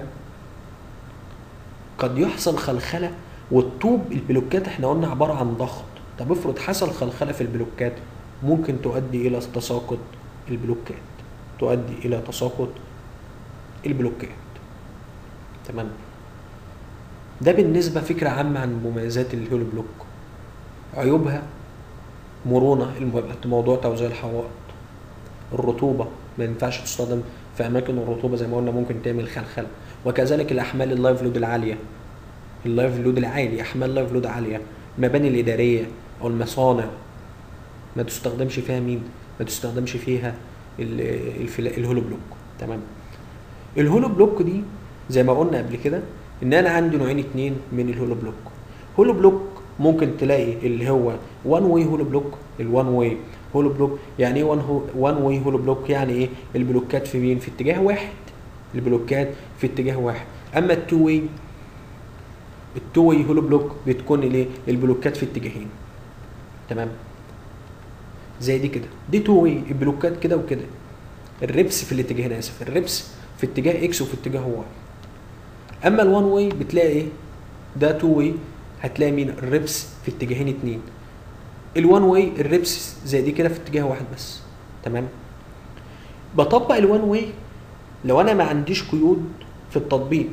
قد يحصل خلخله والطوب البلوكات احنا قلنا عباره عن ضغط طب افرض حصل خلخله في البلوكات ممكن تؤدي الى تساقط البلوكات تؤدي الى تساقط البلوكات تمام ده بالنسبة فكرة عامة عن مميزات الهولو بلوك عيوبها مرونة الم- موضوع توزيع الحوائط الرطوبة ما ينفعش تستخدم في أماكن الرطوبة زي ما قلنا ممكن تعمل خلخلة وكذلك الأحمال اللايف لود العالية اللايف لود العالي أحمال لايف لود عالية المباني الإدارية أو المصانع ما تستخدمش فيها مين؟ ما تستخدمش فيها ال- الفلا- الهولو بلوك تمام الهولو بلوك دي زي ما قلنا قبل كده ان انا عندي نوعين اتنين من الهولو بلوك هولو بلوك ممكن تلاقي اللي هو وان واي هولو بلوك الوان واي هولو بلوك يعني ايه وان وان واي هولو بلوك يعني ايه البلوكات في مين في اتجاه واحد البلوكات في اتجاه واحد اما التو واي التو واي هولو بلوك بتكون الايه البلوكات في اتجاهين تمام زي دي كده دي تو واي البلوكات كده وكده الربس في الاتجاهين اسف الربس في اتجاه اكس وفي اتجاه واي اما الوان واي بتلاقي ايه ده تو واي هتلاقي مين الربس في اتجاهين اتنين الوان واي الربس زي دي كده في اتجاه واحد بس تمام بطبق الوان واي لو انا ما عنديش قيود في التطبيق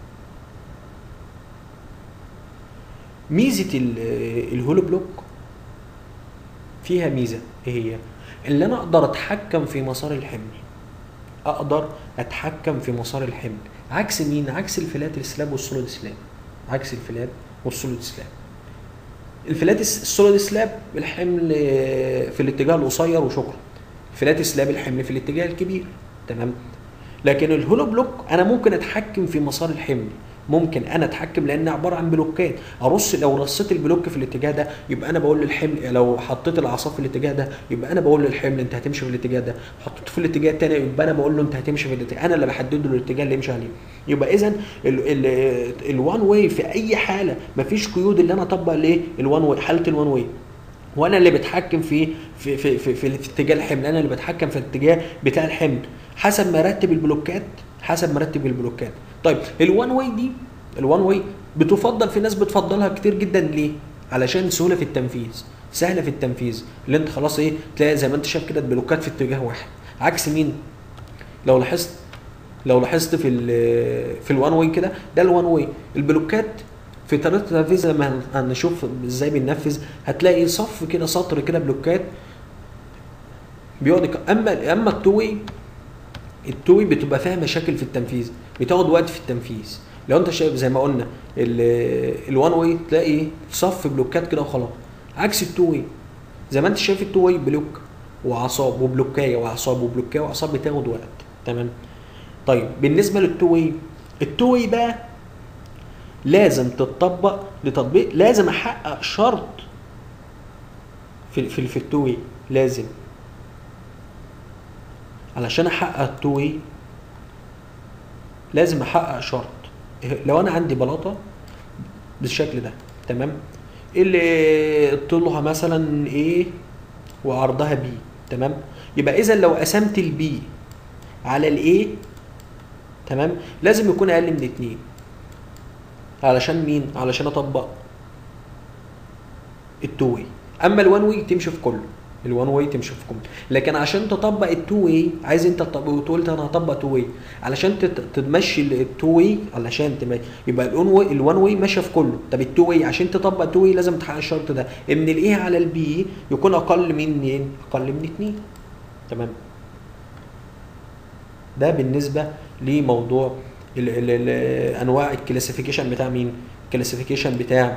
ميزه ال- الهولو بلوك فيها ميزه ايه هي اللي انا اقدر اتحكم في مسار الحمل اقدر اتحكم في مسار الحمل عكس مين عكس الفلات السلاب والسوليد سلاب عكس الفلات والسوليد سلاب الفلات السوليد سلاب الحمل في الاتجاه القصير وشكرا الفلات سلاب الحمل في الاتجاه الكبير تمام لكن الهولو بلوك انا ممكن اتحكم في مسار الحمل ممكن انا اتحكم لان عباره عن بلوكات ارص لو رصيت البلوك في الاتجاه ده يبقى انا بقول للحمل لو حطيت العصا في الاتجاه ده يبقى انا بقول للحمل انت هتمشي في الاتجاه ده حطيته في الاتجاه الثاني يبقى انا بقول له انت هتمشي في الاتجاه انا اللي بحدد له الاتجاه اللي يمشي عليه يبقى اذا الوان واي في اي حاله مفيش قيود اللي انا اطبق الايه الوان واي حاله الوان واي وانا اللي بتحكم في في في في, في, في اتجاه الحمل انا اللي بتحكم في الاتجاه بتاع الحمل حسب ما ارتب البلوكات حسب ما ارتب البلوكات طيب الوان واي دي الوان واي بتفضل في ناس بتفضلها كتير جدا ليه علشان سهوله في التنفيذ سهله في التنفيذ اللي انت خلاص ايه تلاقي زي ما انت شايف كده البلوكات في اتجاه واحد عكس مين لو لاحظت لو لاحظت في ال في الوان واي كده ده الوان واي البلوكات في طريقه التنفيذ لما هنشوف ازاي بننفذ هتلاقي صف كده سطر كده بلوكات بيقعد اما اما التوي التوي بتبقى فيها مشاكل في التنفيذ بتاخد وقت في التنفيذ لو انت شايف زي ما قلنا الوان واي تلاقي صف بلوكات كده وخلاص عكس التو واي زي ما انت شايف التو واي بلوك واعصاب وبلوكايه واعصاب وبلوكايه واعصاب بتاخد وقت تمام طيب بالنسبه للتو واي التو واي بقى لازم تتطبق لتطبيق لازم احقق شرط في في في التو واي لازم علشان احقق التو واي لازم احقق شرط لو انا عندي بلاطه بالشكل ده تمام اللي طولها مثلا ايه وعرضها بي تمام يبقى اذا لو قسمت البي على الايه تمام لازم يكون اقل من اتنين علشان مين علشان اطبق التو واي اما الوان واي تمشي في كله الوان واي تمشي في كله لكن عشان تطبق التو واي عايز انت تقول انا هطبق تو واي علشان تمشي التو واي علشان تمشي يبقى الون واي الوان واي ماشيه في كله طب التو واي عشان تطبق التو واي لازم تحقق الشرط ده ان الايه على البي يكون اقل من مين اقل من اتنين تمام ده بالنسبه لموضوع ال ال ال انواع الكلاسيفيكيشن بتاع مين الكلاسيفيكيشن بتاع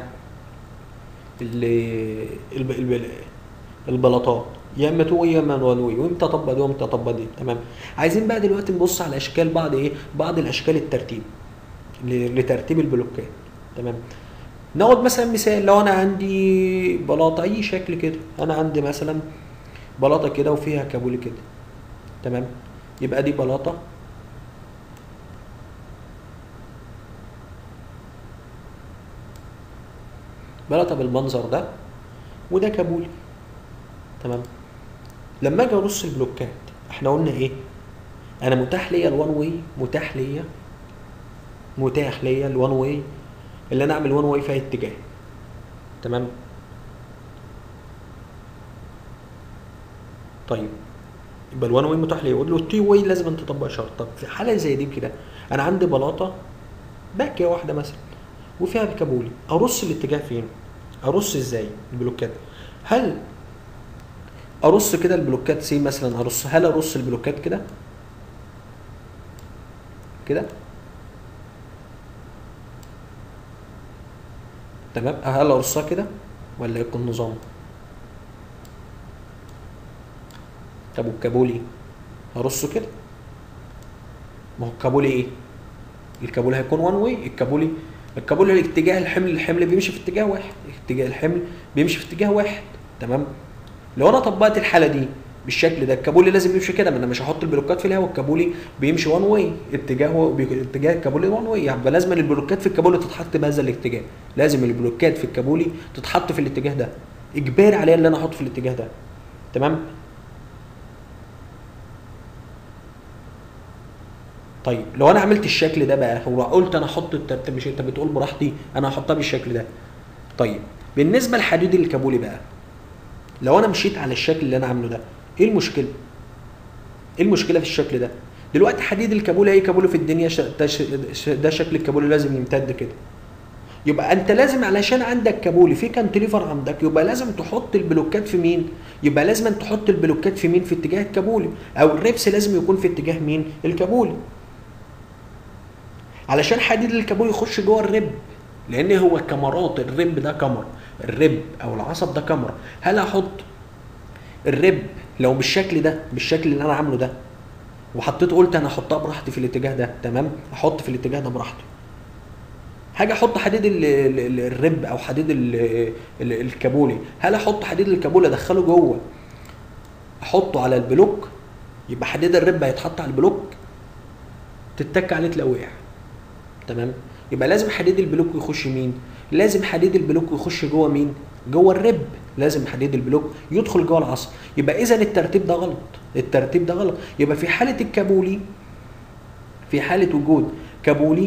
ال البلاطات يا اما تو يا اما وان واي وامتى اطبق دي وامتى اطبق دي تمام عايزين بقى دلوقتي نبص على اشكال بعض ايه بعض الاشكال الترتيب لترتيب البلوكات تمام ناخد مثلا مثال لو انا عندي بلاطه اي شكل كده انا عندي مثلا بلاطه كده وفيها كابولي كده تمام يبقى دي بلاطه بلاطه بالمنظر ده وده كابولي تمام لما اجي ارص البلوكات احنا قلنا ايه انا متاح ليا الوان واي متاح ليا متاح ليا الوان واي اللي انا اعمل وان واي في اي اتجاه تمام طيب يبقى الوان واي متاح ليا يقول له التي واي لازم انت تطبق شرط طب في حاله زي دي كده انا عندي بلاطه باكيه واحده مثلا وفيها كابولي ارص الاتجاه فين ارص ازاي البلوكات هل ارص كده البلوكات سي مثلا ارص هل ارص البلوكات كده كده تمام هل ارصها كده ولا يكون نظام طب والكابولي هرصه كده ما هو الكابولي ايه الكابولي هيكون وان واي الكابولي الكابولي اتجاه الحمل الحمل بيمشي في اتجاه واحد اتجاه الحمل بيمشي في اتجاه واحد تمام لو انا طبقت الحاله دي بالشكل ده الكابولي لازم يمشي كده ما انا مش هحط البلوكات في الهواء الكابولي بيمشي وان واي اتجاهه اتجاه الكابولي وان واي يبقى لازم البلوكات في الكابولي تتحط بهذا الاتجاه لازم البلوكات في الكابولي تتحط في الاتجاه ده اجباري عليا ان انا احط في الاتجاه ده تمام طيب لو انا عملت الشكل ده بقى هو قلت انا احط الترتيب مش انت بتقول براحتي انا هحطها بالشكل ده طيب بالنسبه لحديد الكابولي بقى لو انا مشيت على الشكل اللي انا عامله ده ايه المشكله ايه المشكله في الشكل ده دلوقتي حديد الكابولي اي كابولي في الدنيا ده شكل الكابولي لازم يمتد كده يبقى انت لازم علشان عندك كابولي في كانتليفر عندك يبقى لازم تحط البلوكات في مين يبقى لازم تحط البلوكات في مين في اتجاه الكابولي او الريبس لازم يكون في اتجاه مين الكابولي علشان حديد الكابولي يخش جوه الرب لان هو كاميرات الرب ده كاميرا الرب او العصب ده كاميرا هل احط الرب لو بالشكل ده بالشكل اللي انا عامله ده وحطيت قلت انا احطها براحتي في الاتجاه ده تمام احط في الاتجاه ده براحتي حاجه احط حديد ال- ال- ال- الرب او حديد ال- ال- الكابولي هل احط حديد الكابولي ادخله جوه احطه على البلوك يبقى حديد الرب هيتحط على البلوك تتك عليه تلاقيه وقع تمام يبقى لازم حديد البلوك يخش مين لازم حديد البلوك يخش جوه مين جوه الرب لازم حديد البلوك يدخل جوه العصب يبقى اذا الترتيب ده غلط الترتيب ده غلط يبقى في حاله الكابولي في حاله وجود كابولي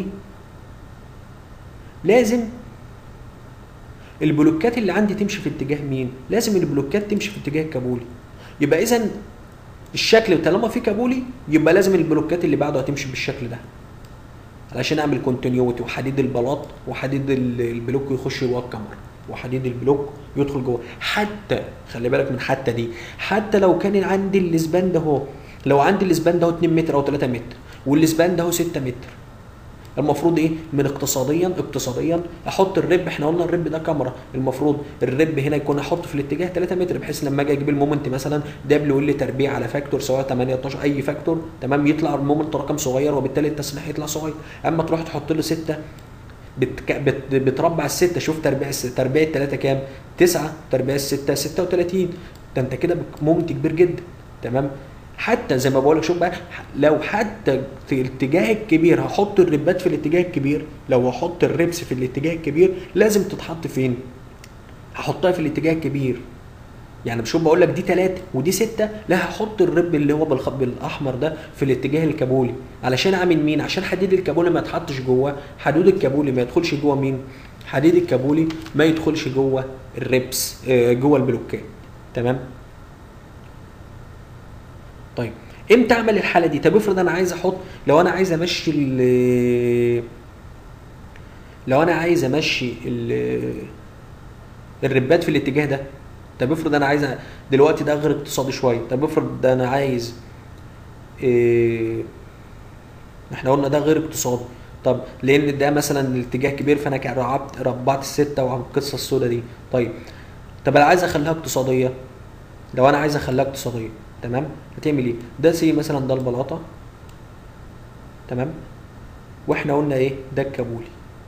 لازم البلوكات اللي عندي تمشي في اتجاه مين لازم البلوكات تمشي في اتجاه الكابولي يبقى اذا الشكل طالما في كابولي يبقى لازم البلوكات اللي بعده هتمشي بالشكل ده علشان اعمل كونتينيوتي وحديد البلاط وحديد ال- البلوك يخش جوه الكاميرا وحديد البلوك يدخل جوه حتى خلي بالك من حتى دي حتى لو كان عندي الاسبان ده اهو لو عندي الاسبان ده 2 متر او 3 متر والاسبان ده 6 متر المفروض ايه من اقتصاديا اقتصاديا احط الرب احنا قلنا الرب ده كاميرا المفروض الرب هنا يكون احطه في الاتجاه 3 متر بحيث لما اجي اجيب المومنت مثلا دبليو ال تربيع على فاكتور سواء 8 12 اي فاكتور تمام يطلع المومنت رقم صغير وبالتالي التسليح يطلع صغير اما تروح تحط له 6 بتك... بت... بتربع الستة شوف تربيع الس- تربيع التلاتة كام؟ تسعة تربيع الستة 36 ده انت كده بك- مومنت كبير جدا تمام حتى زي ما بقول لك شوف بقى لو حتى في الاتجاه الكبير هحط الربات في الاتجاه الكبير لو هحط الربس في الاتجاه الكبير لازم تتحط فين؟ هحطها في الاتجاه الكبير يعني مش بقول لك دي ثلاثة ودي ستة لا هحط الرب اللي هو بالخط بالاحمر ده في الاتجاه الكابولي علشان اعمل مين عشان حديد الكابولي ما يتحطش جوه حدود الكابولي ما يدخلش جوه مين حديد الكابولي ما يدخلش جوه الربس آه، جوه البلوكات تمام طيب امتى اعمل الحاله دي طب افرض انا عايز احط لو انا عايز امشي ال- لو انا عايز امشي ال- الربات في الاتجاه ده طب افرض انا عايز أ- دلوقتي ده غير اقتصادي شويه طب افرض ده انا عايز إيه احنا قلنا ده غير اقتصادي طب لان ده مثلا الاتجاه كبير فانا كده ربعت ربعت السته وعم القصه السوداء دي طيب طب انا عايز اخليها اقتصاديه لو انا عايز اخليها اقتصاديه تمام هتعمل ايه ده سي مثلا ده البلاطه تمام واحنا قلنا ايه ده الكابولي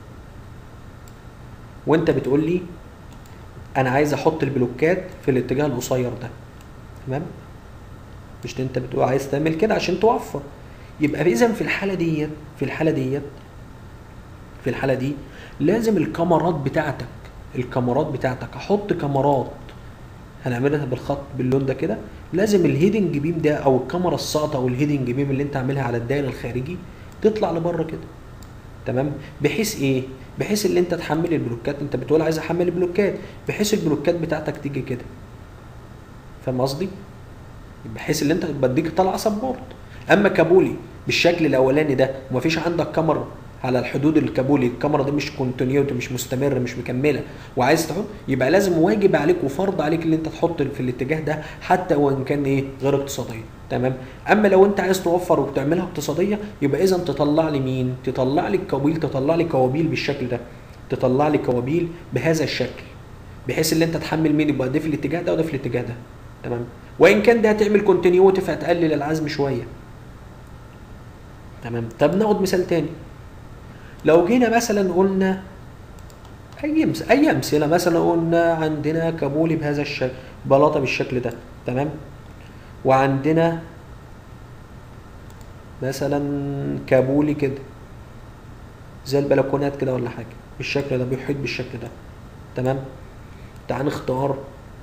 وانت بتقول لي انا عايز احط البلوكات في الاتجاه القصير ده تمام مش ده انت بتقول عايز تعمل كده عشان توفر يبقى اذا في الحاله ديت في الحاله ديت في الحاله دي لازم الكاميرات بتاعتك الكاميرات بتاعتك احط كاميرات هنعملها بالخط باللون ده كده لازم الهيدنج بيم ده او الكاميرا الساقطه او الهيدنج بيم اللي انت عاملها على الدايره الخارجي تطلع لبره كده تمام بحيث ايه بحيث اللي انت تحمل البلوكات انت بتقول عايز احمل البلوكات بحيث البلوكات بتاعتك تيجي كده فاهم قصدي بحيث اللي انت بديك طالعه سبورت اما كابولي بالشكل الاولاني ده ومفيش عندك كاميرا على الحدود الكابولي الكاميرا دي مش كونتينيوتي مش مستمره مش مكمله وعايز تحط يبقى لازم واجب عليك وفرض عليك اللي انت تحط في الاتجاه ده حتى وان كان ايه غير اقتصاديه تمام اما لو انت عايز توفر وبتعملها اقتصاديه يبقى اذا تطلع لي مين تطلع لي الكوابيل تطلع لي كوابيل بالشكل ده تطلع لي كوابيل بهذا الشكل بحيث ان انت تحمل مين يبقى ده في الاتجاه ده وده في الاتجاه ده تمام وان كان ده هتعمل كونتينيوتي فهتقلل العزم شويه تمام طب ناخد مثال تاني لو جينا مثلا قلنا اي مس... اي امثله مثلا قلنا عندنا كابولي بهذا الشكل بلاطه بالشكل ده تمام وعندنا مثلا كابولي كده زي البلكونات كده ولا حاجه بالشكل ده بيحيط بالشكل ده تمام تعال نختار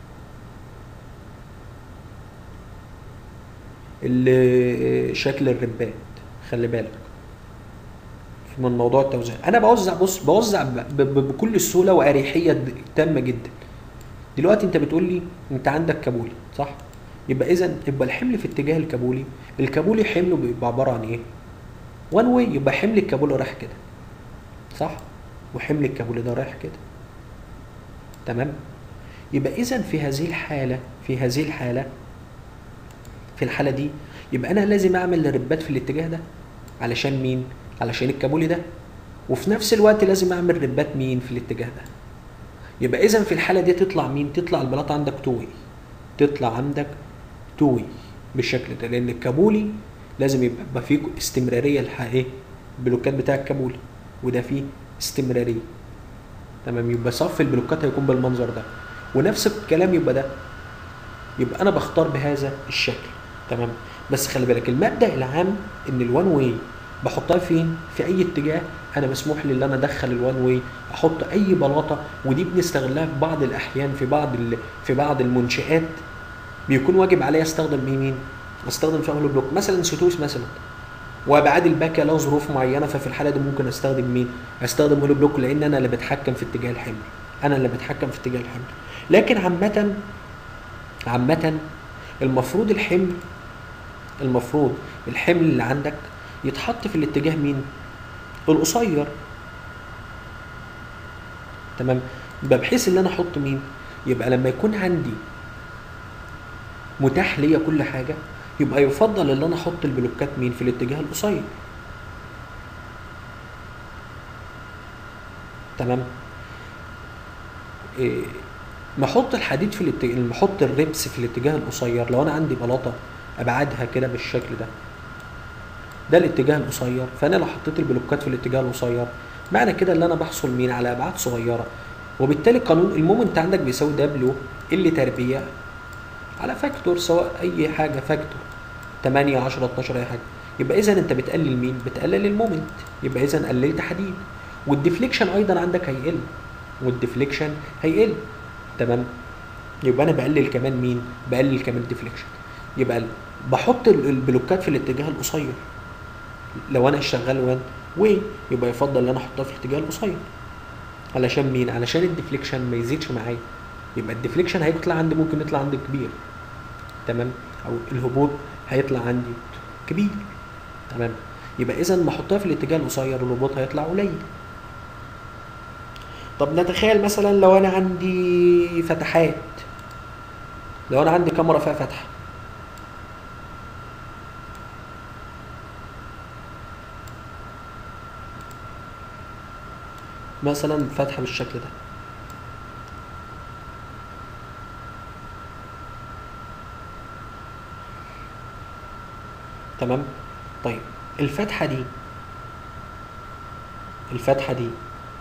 ال- شكل الربات خلي بالك من موضوع التوزيع انا بوزع بص بوزع ب- ب- بكل سهوله واريحيه د- تامه جدا دلوقتي انت بتقول لي انت عندك كابولي صح يبقى اذا يبقى الحمل في اتجاه الكابولي الكابولي حمله بيبقى عباره عن ايه وان واي يبقى حمل الكابولي رايح كده صح وحمل الكابولي ده رايح كده تمام يبقى اذا في هذه الحاله في هذه الحاله في الحاله دي يبقى انا لازم اعمل ربات في الاتجاه ده علشان مين علشان الكابولي ده وفي نفس الوقت لازم اعمل ربات مين في الاتجاه ده يبقى اذا في الحاله دي تطلع مين تطلع البلاطه عندك توي تطلع عندك توي بالشكل ده لان الكابولي لازم يبقى يبقى فيه استمراريه الحقيقيه البلوكات بتاع الكابولي وده فيه استمراريه تمام يبقى صف البلوكات هيكون بالمنظر ده ونفس الكلام يبقى ده يبقى انا بختار بهذا الشكل تمام بس خلي بالك المبدا العام ان الوان واي بحطها فين في اي اتجاه انا مسموح لي ان انا ادخل الوان واي احط اي بلاطه ودي بنستغلها في بعض الاحيان في بعض ال... في بعض المنشات بيكون واجب عليا استخدم مين مين استخدم فيها هولو بلوك مثلا ستوس مثلا وابعاد الباكه له ظروف معينه ففي الحاله دي ممكن استخدم مين استخدم هولو بلوك لان انا اللي بتحكم في اتجاه الحمل انا اللي بتحكم في اتجاه الحمل لكن عامه عامه المفروض الحمل المفروض الحمل اللي عندك يتحط في الاتجاه مين القصير تمام يبقى بحيث ان انا احط مين يبقى لما يكون عندي متاح ليا كل حاجه يبقى يفضل ان انا احط البلوكات مين في الاتجاه القصير تمام إيه ما احط الحديد في الاتجاه ما احط الربس في الاتجاه القصير لو انا عندي بلاطه ابعادها كده بالشكل ده ده الاتجاه القصير فانا لو حطيت البلوكات في الاتجاه القصير معنى كده ان انا بحصل مين على ابعاد صغيره وبالتالي قانون المومنت عندك بيساوي دبليو ال تربيع على فاكتور سواء اي حاجه فاكتور 8 10 12 اي حاجه يبقى اذا انت بتقلل مين بتقلل المومنت يبقى اذا قللت حديد والديفليكشن ايضا عندك هيقل والديفليكشن هيقل تمام يبقى انا بقلل كمان مين بقلل كمان الديفليكشن يبقى بحط البلوكات في الاتجاه القصير لو انا شغال وين وين يبقى يفضل ان انا احطها في الاتجاه القصير علشان مين علشان الديفليكشن ما يزيدش معايا يبقى الديفليكشن هيطلع عندي ممكن يطلع عندي كبير تمام او الهبوط هيطلع عندي كبير تمام يبقى اذا ما احطها في الاتجاه القصير الهبوط هيطلع قليل طب نتخيل مثلا لو انا عندي فتحات لو انا عندي كاميرا فيها فتحه مثلا فتحه بالشكل ده تمام طيب الفتحه دي الفتحه دي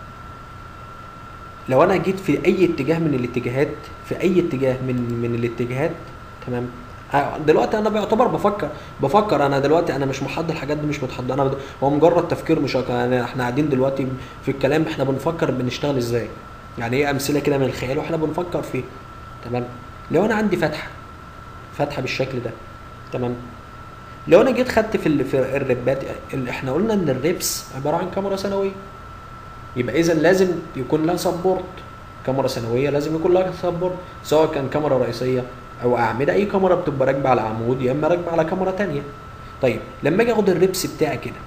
لو انا جيت في اي اتجاه من الاتجاهات في اي اتجاه من من الاتجاهات تمام دلوقتي انا بعتبر بفكر بفكر انا دلوقتي انا مش محضر الحاجات دي مش متحضر انا هو مجرد تفكير مش يعني احنا قاعدين دلوقتي في الكلام احنا بنفكر بنشتغل ازاي يعني ايه امثله كده من الخيال واحنا بنفكر فيه تمام لو انا عندي فتحه فتحه بالشكل ده تمام لو انا جيت خدت في في الربات اللي احنا قلنا ان الريبس عباره عن كاميرا سنويه يبقى اذا لازم يكون لها سبورت كاميرا سنويه لازم يكون لها سبورت سواء كان كاميرا رئيسيه او اعمده اي كاميرا بتبقى راكبه على عمود يا اما راكبه على كاميرا تانية طيب لما اجي اخد الريبس بتاعي كده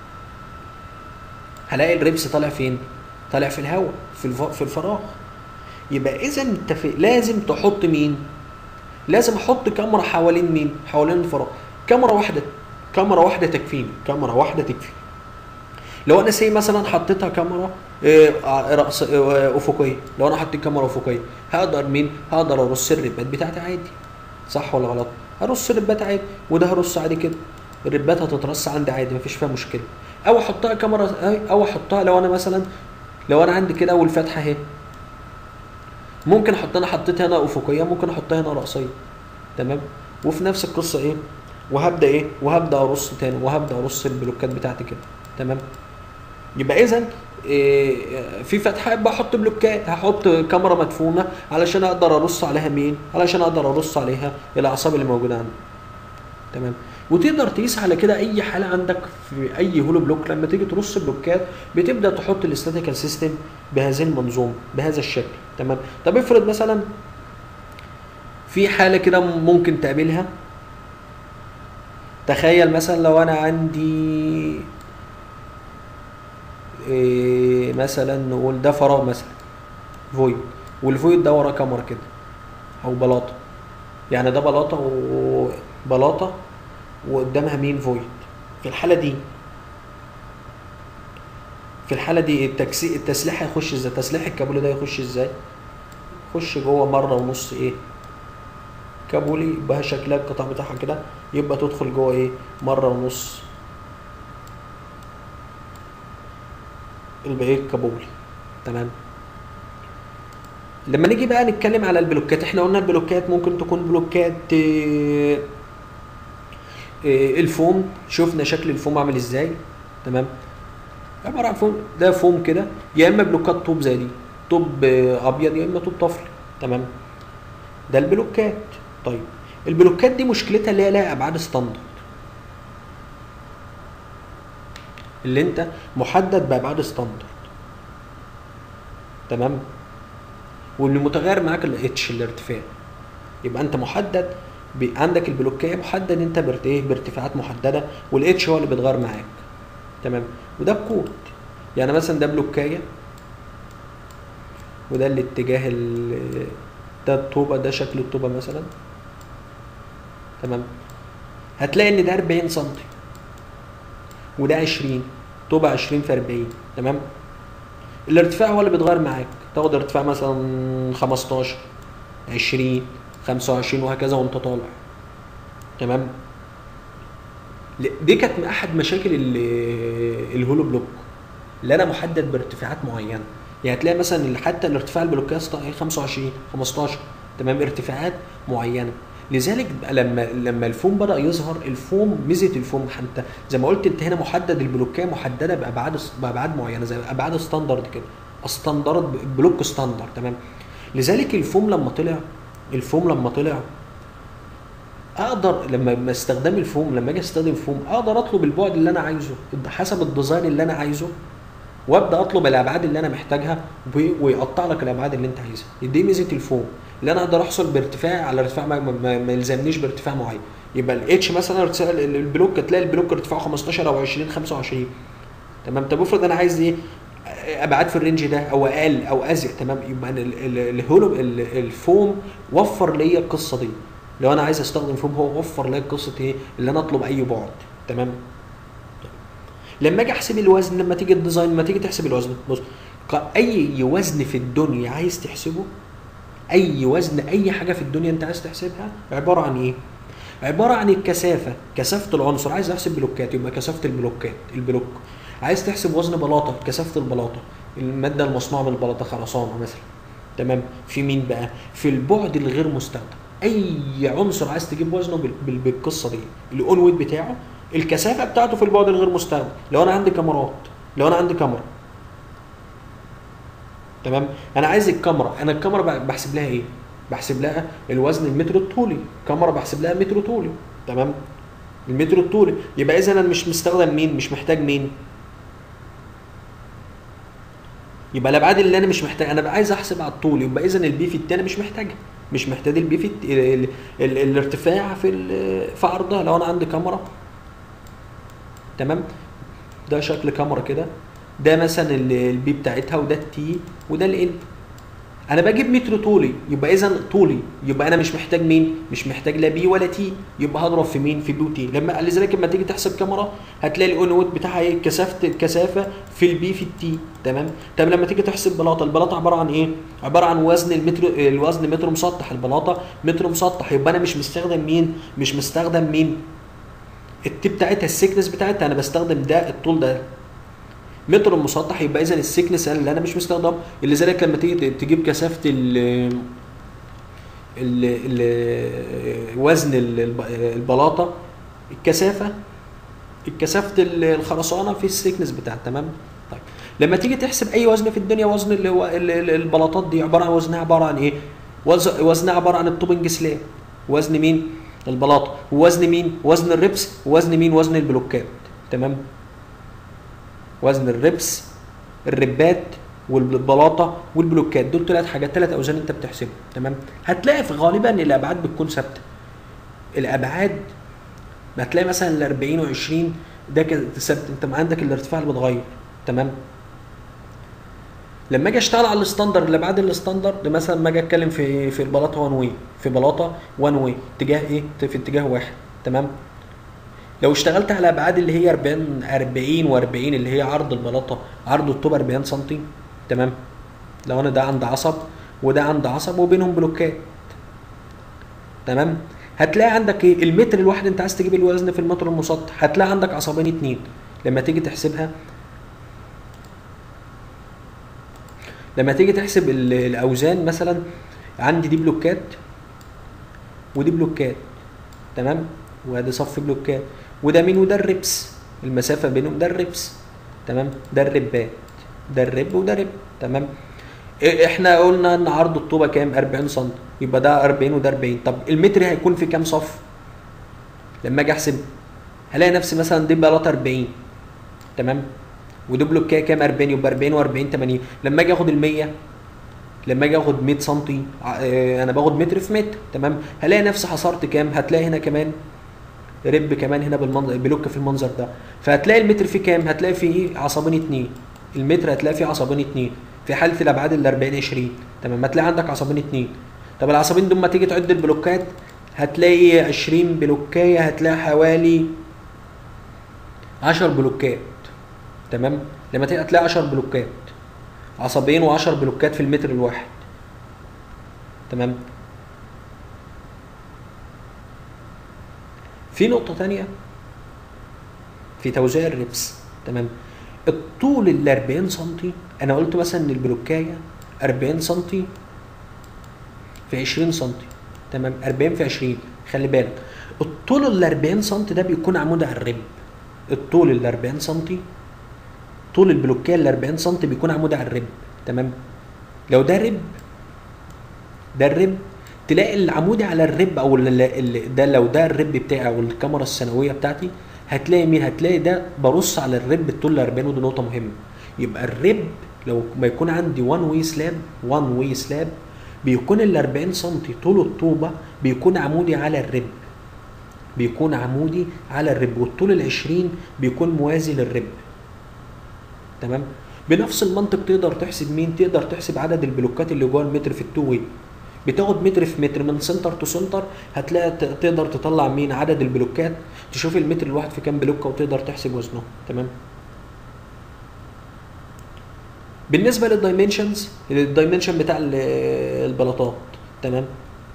هلاقي الريبس طالع فين طالع في الهواء في الف... في الفراغ يبقى اذا انت في... لازم تحط مين لازم احط كاميرا حوالين مين حوالين الفراغ كاميرا واحده كاميرا واحده تكفيني كاميرا واحده تكفي لو انا سي مثلا حطيتها كاميرا رأس افقيه لو انا حطيت كاميرا افقيه هقدر مين هقدر ارص الربات بتاعتي عادي صح ولا غلط ارص الربات عادي وده هرص عادي كده الربات هتترص عندي عادي مفيش فيها مشكله او احطها كاميرا او احطها لو انا مثلا لو انا عندي كده اول فتحه اهي ممكن احط انا حطيت هنا افقيه ممكن احطها هنا راسيه تمام وفي نفس القصه ايه وهبدا ايه وهبدا ارص تاني وهبدا ارص البلوكات بتاعتي كده تمام يبقى اذا إيه في فتحه بحط بلوكات هحط كاميرا مدفونه علشان اقدر ارص عليها مين علشان اقدر ارص عليها الاعصاب اللي موجوده عندي تمام وتقدر تقيس على كده اي حاله عندك في اي هولو بلوك لما تيجي ترص بلوكات بتبدا تحط الاستاتيكال سيستم بهذه المنظومه بهذا الشكل تمام طب افرض مثلا في حاله كده ممكن تقابلها تخيل مثلا لو انا عندي إيه مثلا نقول ده فراغ مثلا فويد والفويد ده وراه كاميرا كده او بلاطه يعني ده بلاطه وبلاطه وقدامها مين فويد في الحاله دي في الحاله دي التكسي التسليح هيخش ازاي تسليح الكابولي ده يخش ازاي يخش جوه مره ونص ايه كابولي يبقى شكلها القطع بتاعها كده يبقى تدخل جوه ايه مره ونص الباقي كابولي تمام لما نيجي بقى نتكلم على البلوكات احنا قلنا البلوكات ممكن تكون بلوكات آه، آه، الفوم شفنا شكل الفوم عامل ازاي تمام عباره عن فوم ده فوم كده يا اما بلوكات طوب زي دي طوب آه، ابيض يا اما طوب طفلي تمام ده البلوكات طيب البلوكات دي مشكلتها اللي هي لها ابعاد ستاندرد اللي انت محدد بابعاد ستاندرد تمام واللي متغير معاك الاتش الارتفاع يبقى انت محدد ب... عندك البلوكيه محدد انت برت... ايه بارتفاعات محدده والاتش هو اللي بيتغير معاك تمام وده بكود يعني مثلا ده بلوكايه وده الاتجاه ال... ده الطوبه ده شكل الطوبه مثلا تمام هتلاقي ان ده 40 سم وده 20 طوبه 20 في 40 تمام الارتفاع هو اللي بيتغير معاك تاخد ارتفاع مثلا 15 20 25 وهكذا وانت طالع تمام ل- دي كانت من احد مشاكل ال- الهولو بلوك اللي انا محدد بارتفاعات معينه يعني هتلاقي مثلا اللي حتى الارتفاع البلوكيه سط- 25 15 تمام ارتفاعات معينه لذلك بقى لما لما الفوم بدا يظهر الفوم ميزه الفوم انت زي ما قلت انت هنا محدد البلوكيه محدده بابعاد بابعاد معينه زي ابعاد ستاندرد كده ستاندرد بلوك ستاندرد تمام لذلك الفوم لما طلع الفوم لما طلع اقدر لما لما استخدام الفوم لما اجي استخدم فوم اقدر اطلب البعد اللي انا عايزه حسب الديزاين اللي انا عايزه وابدا اطلب الابعاد اللي انا محتاجها و- ويقطع لك الابعاد اللي انت عايزها دي ميزه الفوم اللي انا اقدر احصل بارتفاع على ارتفاع ما, ما, ما يلزمنيش بارتفاع معين يبقى الاتش مثلا ارتفاع ال- البلوك تلاقي البلوك ارتفاعه 15 او 20 25 تمام طب افرض انا عايز ايه ابعاد في الرينج ده او اقل او ازيد تمام يبقى أنا ال- ال- الهولو ال- الفوم وفر ليا القصه دي لو انا عايز استخدم فوم هو وفر ليا قصه ايه اللي انا اطلب اي بعد تمام لما اجي احسب الوزن لما تيجي الديزاين لما تيجي تحسب الوزن بص ق- اي وزن في الدنيا عايز تحسبه اي وزن اي حاجه في الدنيا انت عايز تحسبها عباره عن ايه عباره عن الكثافه كثافه العنصر عايز احسب بلوكات يبقى كثافه البلوكات البلوك عايز تحسب وزن بلاطه كثافه البلاطه الماده المصنوعه من البلاطه خرسانه مثلا تمام في مين بقى في البعد الغير مستخدم اي عنصر عايز تجيب وزنه بال- بال- بالقصه دي الاون ويت بتاعه الكثافه بتاعته في البعد الغير مستخدم لو انا عندي كاميرات لو انا عندي كاميرا تمام انا عايز الكاميرا انا الكاميرا ب- بحسب لها ايه بحسب لها الوزن المتر الطولي كاميرا بحسب لها متر طولي تمام المتر الطولي يبقى اذا انا مش مستخدم مين مش محتاج مين يبقى الابعاد اللي انا مش محتاج انا بقى عايز احسب على الطول يبقى اذا البي في التاني مش محتاجها مش محتاج البي في الت- ال- ال- ال- الارتفاع في ال- في عرضها لو انا عندي كاميرا تمام ده شكل كاميرا كده ده مثلا ال- البي بتاعتها وده التي وده ال انا بجيب متر طولي يبقى اذا طولي يبقى انا مش محتاج مين مش محتاج لا بي ولا تي يبقى هضرب في مين في بي وتي لما لذلك لما تيجي تحسب كاميرا هتلاقي الاون ويت بتاعها ايه كثافه الكثافه في البي في التي تمام طب لما تيجي تحسب بلاطه البلاطه عباره عن ايه عباره عن وزن المتر الوزن متر مسطح البلاطه متر مسطح يبقى انا مش مستخدم مين مش مستخدم مين التي بتاعتها السيكنس بتاعتها انا بستخدم ده الطول ده متر مسطح يبقى اذا السيكنس اللي انا مش مستخدم لذلك لما تيجي تجيب كثافه ال ال ال وزن ال- الب- البلاطه الكثافه الكثافه ال- الخرسانه في السيكنس بتاعها تمام طيب لما تيجي تحسب اي وزن في الدنيا وزن اللي هو ال- ال- البلاطات دي عباره عن وزنها عباره عن ايه وز- وزنها عباره عن التوبنج سلاب وزن مين البلاطه ووزن مين وزن الربس ووزن مين وزن البلوكات تمام وزن الربس الربات والبلاطه والبلوكات دول ثلاث حاجات ثلاث اوزان انت بتحسبهم تمام هتلاقي في غالبا الابعاد بتكون ثابته الابعاد هتلاقي مثلا ال 40 و20 ده كده ثابت انت ما عندك الارتفاع اللي بيتغير تمام لما اجي اشتغل على الستاندرد اللي بعد الستاندرد مثلا ما اجي اتكلم في في البلاطه وان واي في بلاطه وان واي اتجاه ايه في اتجاه واحد تمام لو اشتغلت على ابعاد اللي هي 40 40 و40 اللي هي عرض البلاطه عرض الطوب 40 سم تمام لو انا ده عند عصب وده عند عصب وبينهم بلوكات تمام هتلاقي عندك ايه المتر الواحد انت عايز تجيب الوزن في المتر المسطح هتلاقي عندك عصبين اتنين لما تيجي تحسبها لما تيجي تحسب ال- الاوزان مثلا عندي دي بلوكات ودي بلوكات تمام وادي صف بلوكات وده مين وده الربس المسافه بينهم ده الربس تمام ده الربات ده الرب وده رب تمام إيه- احنا قلنا ان عرض الطوبه كام 40 سم يبقى ده 40 وده 40 طب المتر هيكون في كام صف لما اجي احسب هلاقي نفسي مثلا دي بلاطه 40 تمام ودي بلوكيه كام 40 يبقى 40 و40 80 لما اجي اخد ال 100 لما اجي اخد 100 سم انا باخد متر في متر تمام هلاقي نفسي حصرت كام هتلاقي هنا كمان رب كمان هنا بالمنظر بلوك في المنظر ده فهتلاقي المتر فيه كام هتلاقي فيه عصبين اتنين المتر هتلاقي فيه عصبين اتنين في حاله الابعاد ال 40 20 تمام هتلاقي عندك عصبين اتنين طب العصبين دول ما تيجي تعد البلوكات هتلاقي 20 بلوكايه هتلاقي حوالي 10 بلوكات تمام لما تيجي هتلاقي 10 بلوكات عصبين و10 بلوكات في المتر الواحد تمام في نقطة تانية في توزيع الربس تمام الطول ال 40 سم انا قلت مثلا ان البلوكايه 40 سم في 20 سم تمام 40 في 20 خلي بالك الطول ال 40 سم ده بيكون عمود على الرب الطول ال 40 سم طول البلوكيه ال 40 سم بيكون عمود على الرب تمام لو ده رب ده الرب تلاقي العمودي على الرب او ال- ال- ده لو ده الرب بتاعي او الكاميرا السنويه بتاعتي هتلاقي مين هتلاقي ده برص على الرب الطول ال 40 ودي نقطه مهمه يبقى الرب لو ما يكون عندي وان واي سلاب وان واي سلاب بيكون ال 40 سم طول الطوبه بيكون عمودي على الرب بيكون عمودي على الرب والطول ال 20 بيكون موازي للرب تمام بنفس المنطق تقدر تحسب مين تقدر تحسب عدد البلوكات اللي جوه المتر في التو واي بتاخد متر في متر من سنتر تو سنتر هتلاقي ت- تقدر تطلع مين عدد البلوكات تشوف المتر الواحد في كام بلوكه وتقدر تحسب وزنه تمام بالنسبه للدايمنشنز الدايمنشن بتاع ال- البلاطات تمام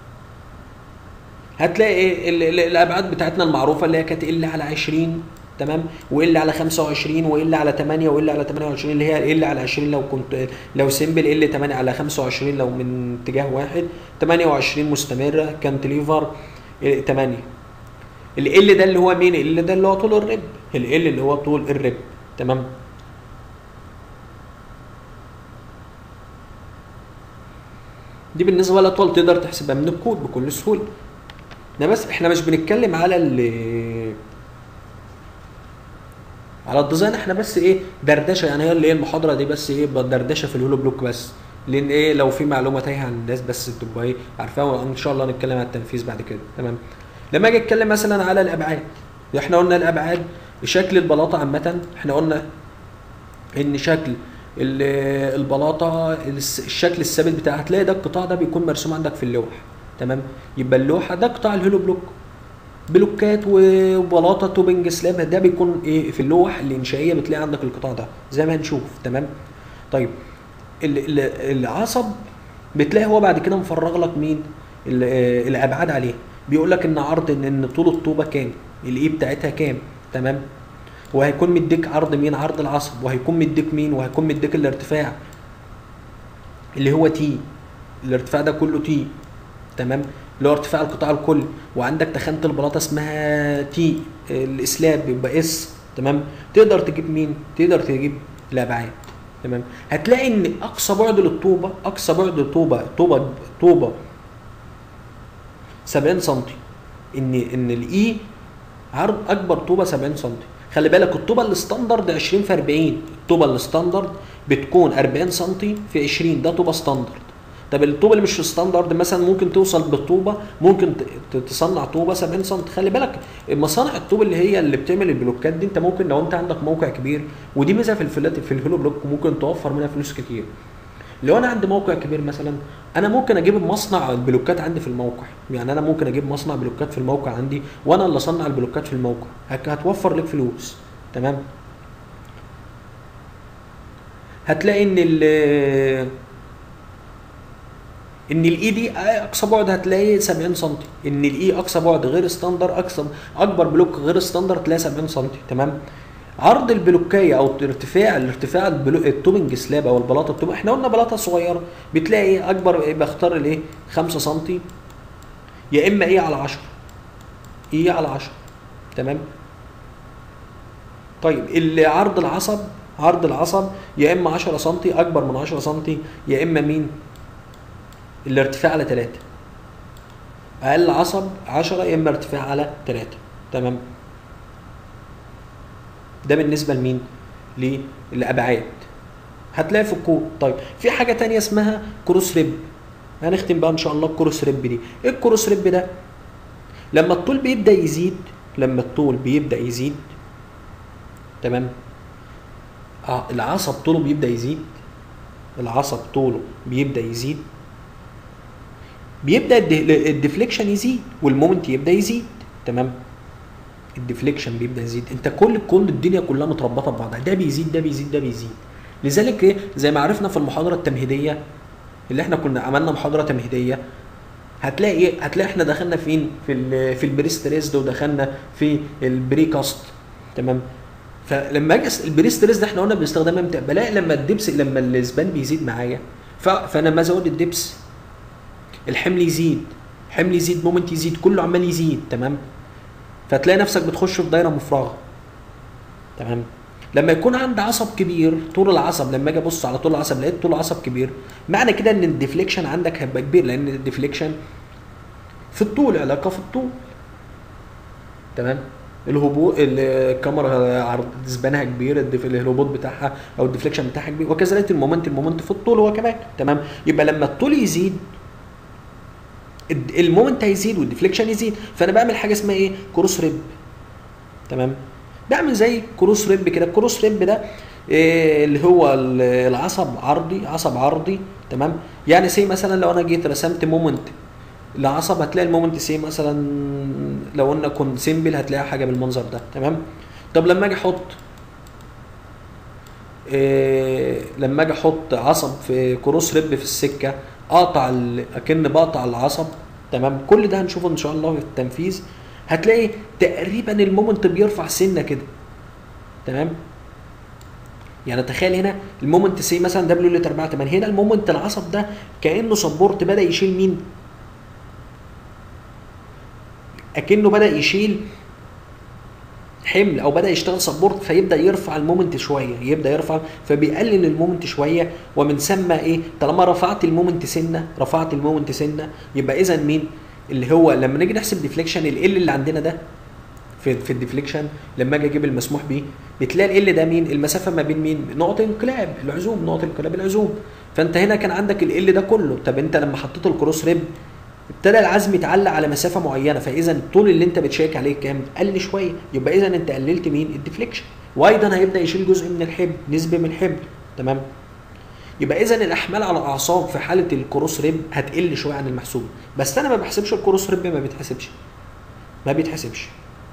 هتلاقي ايه ال- ال- الابعاد بتاعتنا المعروفه اللي هي كانت ال على 20 تمام وال على 25 وال على 8 وال على 28 اللي هي ال على 20 لو كنت لو سيمبل ال 8 على 25 لو من اتجاه واحد 28 مستمره كانتليفر 8 ال ده اللي هو مين ال ده اللي هو طول الرب ال اللي هو طول الرب تمام دي بالنسبه للاطوال تقدر تحسبها من الكود بكل سهوله ده بس احنا مش بنتكلم على ال على الديزاين احنا بس ايه دردشه يعني هي اللي هي المحاضره دي بس ايه دردشه في الهولو بلوك بس لان ايه لو في معلومه تايهه عن الناس بس تبقى ايه عارفاها وان شاء الله نتكلم على التنفيذ بعد كده تمام لما اجي اتكلم مثلا على الابعاد احنا قلنا الابعاد شكل البلاطه عامه احنا قلنا ان شكل ال- البلاطه الس- الشكل الثابت بتاعها هتلاقي ده القطاع ده بيكون مرسوم عندك في اللوح تمام يبقى اللوحه ده قطاع الهولو بلوك بلوكات وبلاطه توبنج سلاب ده بيكون ايه في اللوح الانشائيه بتلاقي عندك القطاع ده زي ما هنشوف تمام طيب ال- ال- العصب بتلاقي هو بعد كده مفرغ لك مين ال- آه، الابعاد عليه بيقول لك ان عرض ان ان طول الطوبه كام الاي بتاعتها كام تمام وهيكون مديك عرض مين عرض العصب وهيكون مديك مين وهيكون مديك الارتفاع اللي هو تي الارتفاع ده كله تي تمام اللي هو ارتفاع القطاع الكلي وعندك تخانه البلاطه اسمها تي الاسلاب يبقى اس تمام تقدر تجيب مين تقدر تجيب الابعاد تمام هتلاقي ان اقصى بعد للطوبه اقصى بعد للطوبه طوبه طوبه 70 سم ان ان الاي عرض اكبر طوبه 70 سم خلي بالك الطوبه الستاندرد 20 في 40 الطوبه الستاندرد بتكون 40 سم في 20 ده طوبه ستاندرد طب الطوبه اللي مش ستاندرد مثلا ممكن توصل بالطوبه ممكن ت- ت- تصنع طوبه 70 سم خلي بالك مصانع الطوب اللي هي اللي بتعمل البلوكات دي انت ممكن لو انت عندك موقع كبير ودي ميزه في الفلات في الهولو بلوك ممكن توفر منها فلوس كتير لو انا عندي موقع كبير مثلا انا ممكن اجيب مصنع البلوكات عندي في الموقع يعني انا ممكن اجيب مصنع بلوكات في الموقع عندي وانا اللي اصنع البلوكات في الموقع هك- هتوفر لك فلوس تمام هتلاقي ان ال ان الاي دي اقصى بعد هتلاقي 70 سم ان الاي اقصى بعد غير ستاندر اقصى اكبر بلوك غير ستاندر تلاقي 70 سم تمام عرض البلوكيه او ارتفاع الارتفاع البلو... التوبنج سلاب او البلاطه التوبنج احنا قلنا بلاطه صغيره بتلاقي ايه اكبر إيه بختار الايه 5 سم يا اما ايه على 10 ايه على 10 تمام طيب اللي عرض العصب عرض العصب يا اما 10 سم اكبر من 10 سم يا اما مين الارتفاع على 3 اقل عصب 10 يا اما ارتفاع على 3 تمام ده بالنسبه لمين للابعاد هتلاقي في الكود طيب في حاجه تانية اسمها كروس ريب هنختم بقى ان شاء الله الكروس ريب دي ايه الكروس ريب ده لما الطول بيبدا يزيد لما الطول بيبدا يزيد تمام آه العصب طوله بيبدا يزيد العصب طوله بيبدا يزيد بيبدا الد- الديفليكشن يزيد والمومنت يبدا يزيد تمام الديفليكشن بيبدا يزيد انت كل كل الدنيا كلها متربطه ببعضها ده بيزيد ده بيزيد ده بيزيد لذلك ايه زي ما عرفنا في المحاضره التمهيديه اللي احنا كنا عملنا محاضره تمهيديه هتلاقي ايه هتلاقي احنا دخلنا فين في ال في البريستريس ودخلنا في البريكاست تمام فلما اجي أس- البريستريس ده احنا قلنا بنستخدمها امتى بلاقي لما الدبس لما الاسبان بيزيد معايا ف- فانا لما ازود الدبس الحمل يزيد حمل يزيد مومنت يزيد كله عمال يزيد تمام فتلاقي نفسك بتخش في دايره مفرغه تمام لما يكون عندي عصب كبير طول العصب لما اجي ابص على طول العصب لقيت طول العصب كبير معنى كده ان الديفليكشن عندك هيبقى كبير لان الديفليكشن في الطول علاقه في الطول تمام الهبوط الكاميرا عرض زبانها كبير الدف- الهبوط بتاعها او الديفليكشن بتاعها كبير وكذلك المومنت المومنت في الطول هو كمان تمام يبقى لما الطول يزيد الد- المومنت هيزيد والديفليكشن يزيد فانا بعمل حاجه اسمها ايه كروس ريب تمام بعمل زي كروس ريب كده الكروس ريب ده إيه اللي هو ال- العصب عرضي عصب عرضي تمام يعني سي مثلا لو انا جيت رسمت مومنت العصب هتلاقي المومنت سي مثلا لو قلنا كنت سيمبل هتلاقي حاجه بالمنظر ده تمام طب لما اجي احط إيه لما اجي احط عصب في كروس ريب في السكه اقطع ال- اكن بقطع العصب تمام كل ده هنشوفه ان شاء الله في التنفيذ هتلاقي تقريبا المومنت بيرفع سنه كده تمام يعني تخيل هنا المومنت سي مثلا دبليو لتر 4 8 هنا المومنت العصب ده كانه سبورت بدا يشيل مين اكنه بدا يشيل حمل او بدا يشتغل سبورت فيبدا يرفع المومنت شويه يبدا يرفع فبيقلل المومنت شويه ومن ثم ايه طالما رفعت المومنت سنه رفعت المومنت سنه يبقى اذا مين اللي هو لما نيجي نحسب ديفليكشن ال اللي عندنا ده في في الديفليكشن لما اجي اجيب المسموح به بتلاقي ال ده مين المسافه ما بين مين نقط انقلاب العزوم نقط انقلاب العزوم فانت هنا كان عندك ال ده كله طب انت لما حطيت الكروس ريب ابتدى العزم يتعلق على مسافه معينه فاذا الطول اللي انت بتشيك عليه كام قل شويه يبقى اذا انت قللت مين الديفليكشن وايضا هيبدا يشيل جزء من الحمل نسبه من الحمل تمام يبقى اذا الاحمال على الاعصاب في حاله الكروس ريب هتقل شويه عن المحسوب بس انا ما بحسبش الكروس ريب ما بيتحسبش ما بيتحسبش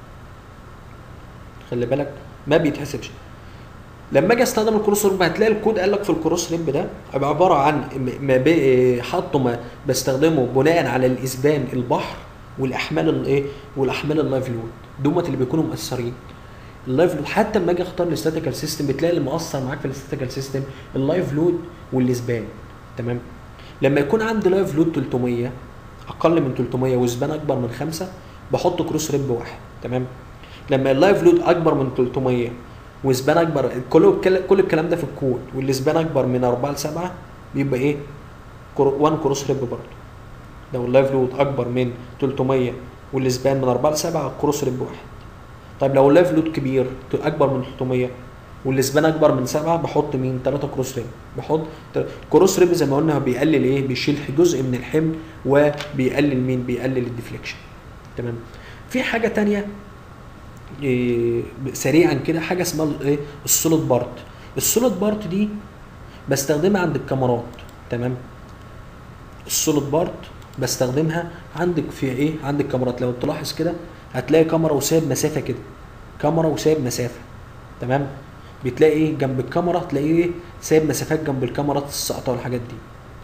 خلي بالك ما بيتحسبش لما اجي استخدم الكروس ريب هتلاقي الكود قال لك في الكروس ريب ده هيبقى عباره عن م- ما بي- حاطه ما بستخدمه بناء على الاسبان البحر والاحمال الايه والاحمال اللايف لود دومت اللي بيكونوا مؤثرين اللايف لود حتى لما اجي اختار الاستاتيكال سيستم بتلاقي اللي مؤثر معاك في الاستاتيكال سيستم اللايف لود والاسبان تمام لما يكون عندي لايف لود 300 اقل من 300 واسبان اكبر من 5 بحط كروس ريب واحد تمام لما اللايف لود اكبر من 300 واسبان اكبر كل الكل- كل الكلام ده في الكود والاسبان اكبر من 4 ل 7 بيبقى ايه 1 كروس ريب برضه لو اللايف لود اكبر من 300 والاسبان من 4 ل 7 كروس ريب واحد طيب لو اللايف لود كبير اكبر من 300 والاسبان اكبر من 7 بحط مين 3 كروس ريب بحط تل- كروس ريب زي ما قلنا بيقلل ايه بيشيل جزء من الحمل وبيقلل مين بيقلل الديفليكشن تمام في حاجه تانية إيه سريعا كده حاجه اسمها ايه السوليد بارت السوليد بارت دي بستخدمها عند الكاميرات تمام السوليد بارت بستخدمها عندك في ايه عندك كاميرات لو تلاحظ كده هتلاقي كاميرا وسايب مسافه كده كاميرا وسايب مسافه تمام بتلاقي ايه جنب الكاميرا تلاقيه ايه سايب مسافات جنب الكاميرات الساقطه والحاجات دي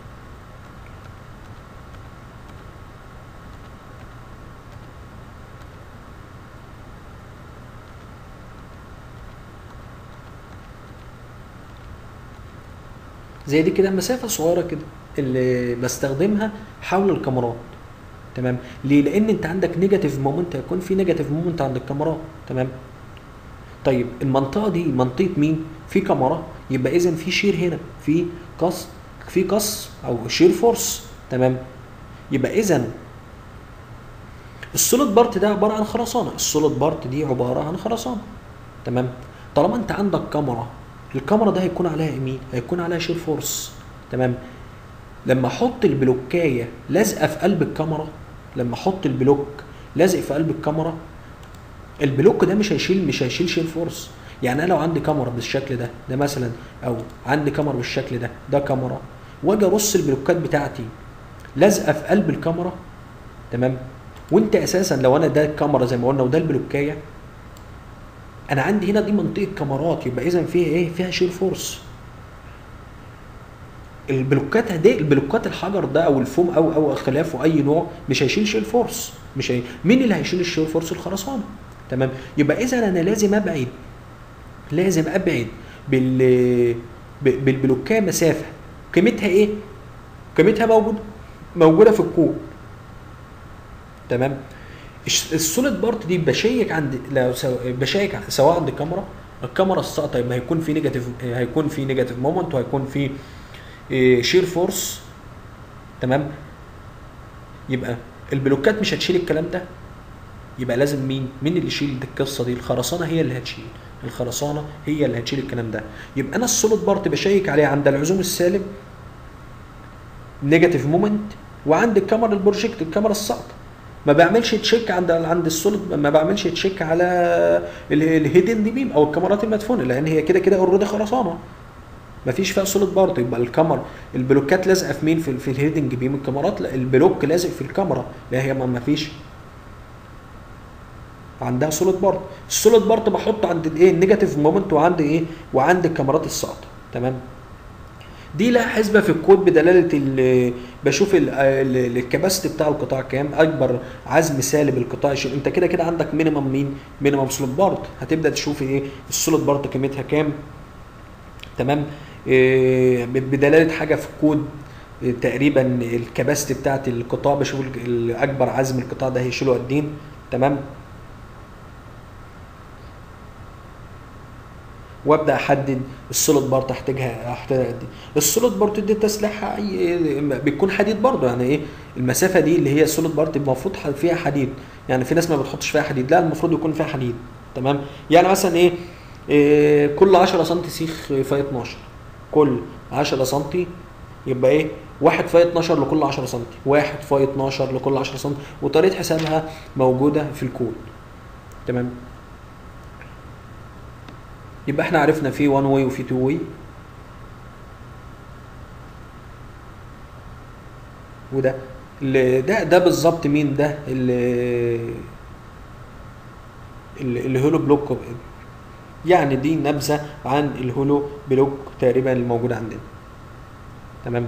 زي دي كده مسافه صغيره كده اللي بستخدمها حول الكاميرات تمام ليه لان انت عندك نيجاتيف مومنت هيكون في نيجاتيف مومنت عند الكاميرات تمام طيب المنطقه دي منطقه مين في كاميرا يبقى اذا في شير هنا في قص في قص او شير فورس تمام يبقى اذا السوليد بارت ده عباره عن خرسانه السوليد بارت دي عباره عن خرسانه تمام طالما انت عندك كاميرا الكاميرا ده هيكون عليها مين هيكون عليها شير فورس تمام لما احط البلوكايه لازقه في قلب الكاميرا لما احط البلوك لازق في قلب الكاميرا البلوك ده مش هيشيل مش هيشيل شيل فورس يعني انا لو عندي كاميرا بالشكل ده ده مثلا او عندي كاميرا بالشكل ده ده كاميرا واجي ارص البلوكات بتاعتي لازقه في قلب الكاميرا تمام وانت اساسا لو انا ده الكاميرا زي ما قلنا وده البلوكايه انا عندي هنا دي منطقه كاميرات يبقى اذا فيها ايه فيها شير فورس البلوكات دي البلوكات الحجر ده او الفوم او او خلافه اي نوع مش هيشيل شيل فورس مش هي مين اللي هيشيل الشيل فورس الخرسانه تمام يبقى اذا انا لازم ابعد لازم ابعد بال ب- بالبلوكايه مسافه قيمتها ايه قيمتها موجوده موجوده في الكود تمام الش- السوليد بارت دي بشيك عند لو سو... بشيك سواء عند الكاميرا الكاميرا الساقطه يبقى هيكون في نيجاتيف هيكون في نيجاتيف مومنت وهيكون في شير فورس تمام يبقى البلوكات مش هتشيل الكلام ده يبقى لازم مين مين اللي يشيل دي القصه دي الخرسانه هي اللي هتشيل الخرسانه هي اللي هتشيل الكلام ده يبقى انا السوليد بارت بشيك عليه عند العزوم السالب نيجاتيف مومنت وعند الكاميرا البروجيكت الكاميرا الساقطه ما بعملش تشيك عند عند السوليد ما بعملش تشيك على الهيدن دي بيم او الكاميرات المدفونه لان هي كده كده اوريدي خرسانه ما فيش فيها سوليد بارت يبقى الكاميرا البلوكات لازقه في مين في, في الهيدنج بيم الكاميرات لا البلوك لازق في الكاميرا لا هي ما ما فيش عندها سوليد بارت السوليد بارت بحطه عند الايه النيجاتيف مومنت وعند ايه وعند الكاميرات الساقطه تمام دي لها حسبه في الكود بدلاله ال- بشوف ال- ال- الكباستي بتاع القطاع كام اكبر عزم سالب القطاع يشيل انت كده كده عندك مينيمم مين مينيمم سوليد بارت هتبدا تشوف ايه السوليد بارت قيمتها كام تمام إيه ب- بدلاله حاجه في الكود إيه، تقريبا الكباستي بتاعت القطاع بشوف ال- ال- اكبر عزم القطاع ده هيشيله قد ايه تمام وابدا احدد السوليد بارت احتاجها احتاجها قد ايه السوليد بارت دي تسليحها اي بيكون حديد برضه يعني ايه المسافه دي اللي هي السوليد بارت المفروض ح- فيها حديد يعني في ناس ما بتحطش فيها حديد لا المفروض يكون فيها حديد تمام يعني مثلا ايه, إيه كل 10 سم سيخ في 12 كل 10 سم يبقى ايه واحد في 12 لكل 10 سم واحد في 12 لكل 10 سم وطريقه حسابها موجوده في الكود تمام يبقى احنا عرفنا في 1 واي وفي 2 واي وده اللي ده ده بالظبط مين ده اللي اللي الهولو بلوك يعني دي نبذه عن الهولو بلوك تقريبا الموجود عندنا تمام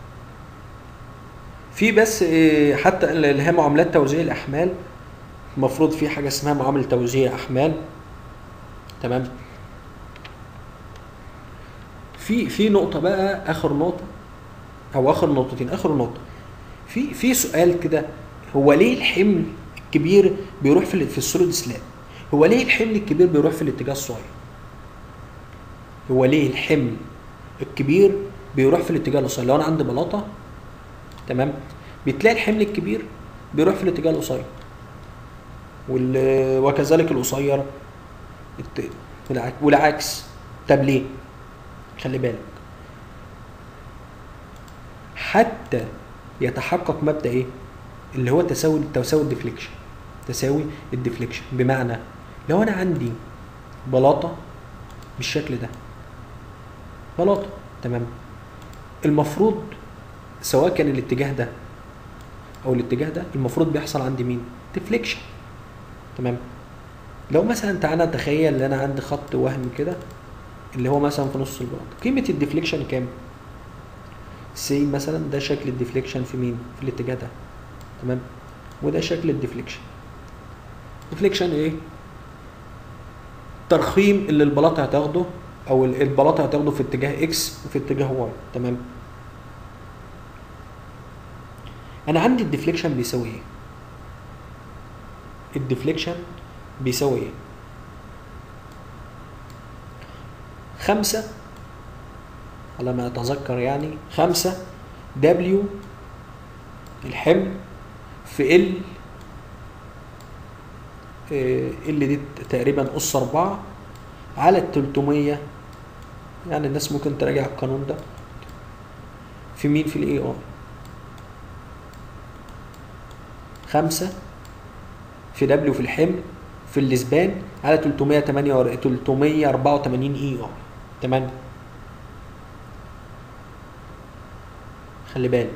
في بس اه، حتى اللي هي معاملات توزيع الاحمال المفروض في حاجه اسمها معامله توزيع احمال تمام في في نقطة بقى آخر نقطة أو آخر نقطتين آخر نقطة في في سؤال كده هو ليه الحمل الكبير بيروح في ال- في السوليد سلاب؟ هو ليه الحمل الكبير بيروح في الاتجاه الصغير؟ هو ليه الحمل الكبير بيروح في الاتجاه القصير؟ لو أنا عندي بلاطة تمام بتلاقي الحمل الكبير بيروح في الاتجاه القصير وال- وكذلك القصير الت- والع- والعكس طب ليه؟ خلي بالك حتى يتحقق مبدا ايه اللي هو تساوي تساوي الديفليكشن تساوي الديفليكشن بمعنى لو انا عندي بلاطه بالشكل ده بلاطه تمام المفروض سواء كان الاتجاه ده او الاتجاه ده المفروض بيحصل عندي مين ديفليكشن تمام لو مثلا تعالى نتخيل ان انا عندي خط وهمي كده اللي هو مثلا في نص البلاط قيمه الديفليكشن كام سي مثلا ده شكل الديفليكشن في مين في الاتجاه ده تمام وده شكل الديفليكشن ديفليكشن ايه ترخيم اللي البلاطه هتاخده او ال- البلاطه هتاخده في اتجاه اكس وفي اتجاه واي تمام انا عندي الديفليكشن بيساوي ايه الديفليكشن بيساوي ايه خمسة على ما اتذكر يعني خمسة دبليو الحمل في ال ال دي تقريبا اس أربعة على التلتمية يعني الناس ممكن تراجع القانون ده في مين في الاي اي خمسة في دبليو في الحمل في الاسبان على 308 384 اي اي تمام خلي بالك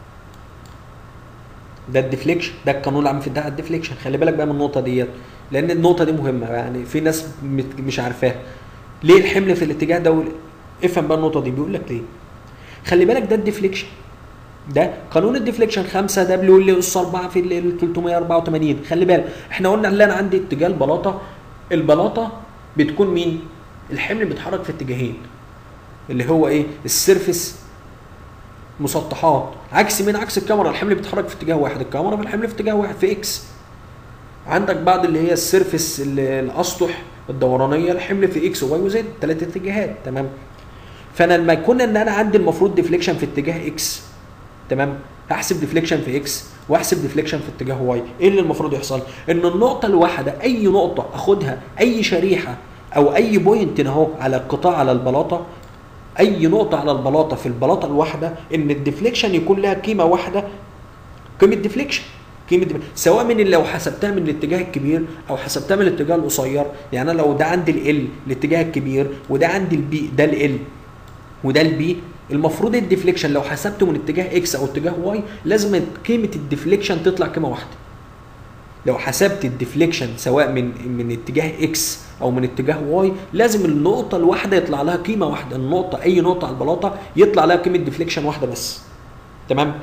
ده الديفليكشن ده القانون العام في ده الديفليكشن خلي بالك بقى من النقطه ديت لان النقطه دي مهمه يعني في ناس مت- مش عارفاها ليه الحمل في الاتجاه ده وال- افهم بقى النقطه دي بيقول لك ليه خلي بالك ده الديفليكشن ده قانون الديفليكشن 5 دبليو اللي اس 4 في ال 384 خلي بالك احنا قلنا ان انا عندي اتجاه البلاطه البلاطه بتكون مين الحمل بيتحرك في اتجاهين اللي هو ايه السيرفس مسطحات عكس مين عكس الكاميرا الحمل بيتحرك في اتجاه واحد الكاميرا بالحمل في اتجاه واحد في اكس عندك بعض اللي هي السيرفس ال- الاسطح الدورانيه الحمل في اكس وواي وزد ثلاث اتجاهات تمام فانا لما يكون ان انا عندي المفروض ديفليكشن في اتجاه اكس تمام هحسب ديفليكشن في اكس واحسب ديفليكشن في اتجاه واي ايه اللي المفروض يحصل ان النقطه الواحده اي نقطه اخدها اي شريحه او اي بوينت اهو على القطاع على البلاطه اي نقطه على البلاطه في البلاطه الواحده ان الديفليكشن يكون لها قيمه واحده قيمه ديفليكشن قيمه دي- سواء من لو حسبتها من الاتجاه الكبير او حسبتها من الاتجاه القصير يعني انا لو ده عندي ال الاتجاه الكبير وده عندي البي ده ال وده البي المفروض الديفليكشن لو حسبته من اتجاه اكس او اتجاه واي لازم قيمه الديفليكشن تطلع قيمه واحده لو حسبت الديفليكشن سواء من من اتجاه اكس او من اتجاه واي لازم النقطه الواحده يطلع لها قيمه واحده النقطه اي نقطه على البلاطه يطلع لها قيمه ديفليكشن واحده بس تمام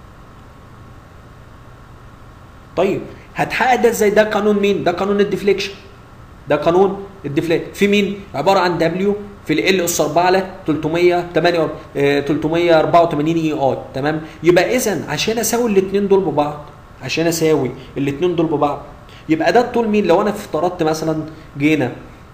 طيب هتحقق ده ازاي ده قانون مين ده قانون الديفليكشن ده قانون الديفليكشن في مين عباره عن دبليو في ال اس 4 على 308 آه، 384 اي اي تمام يبقى اذا عشان اساوي الاثنين دول ببعض عشان اساوي الاثنين دول ببعض يبقى ده الطول مين لو انا افترضت مثلا جينا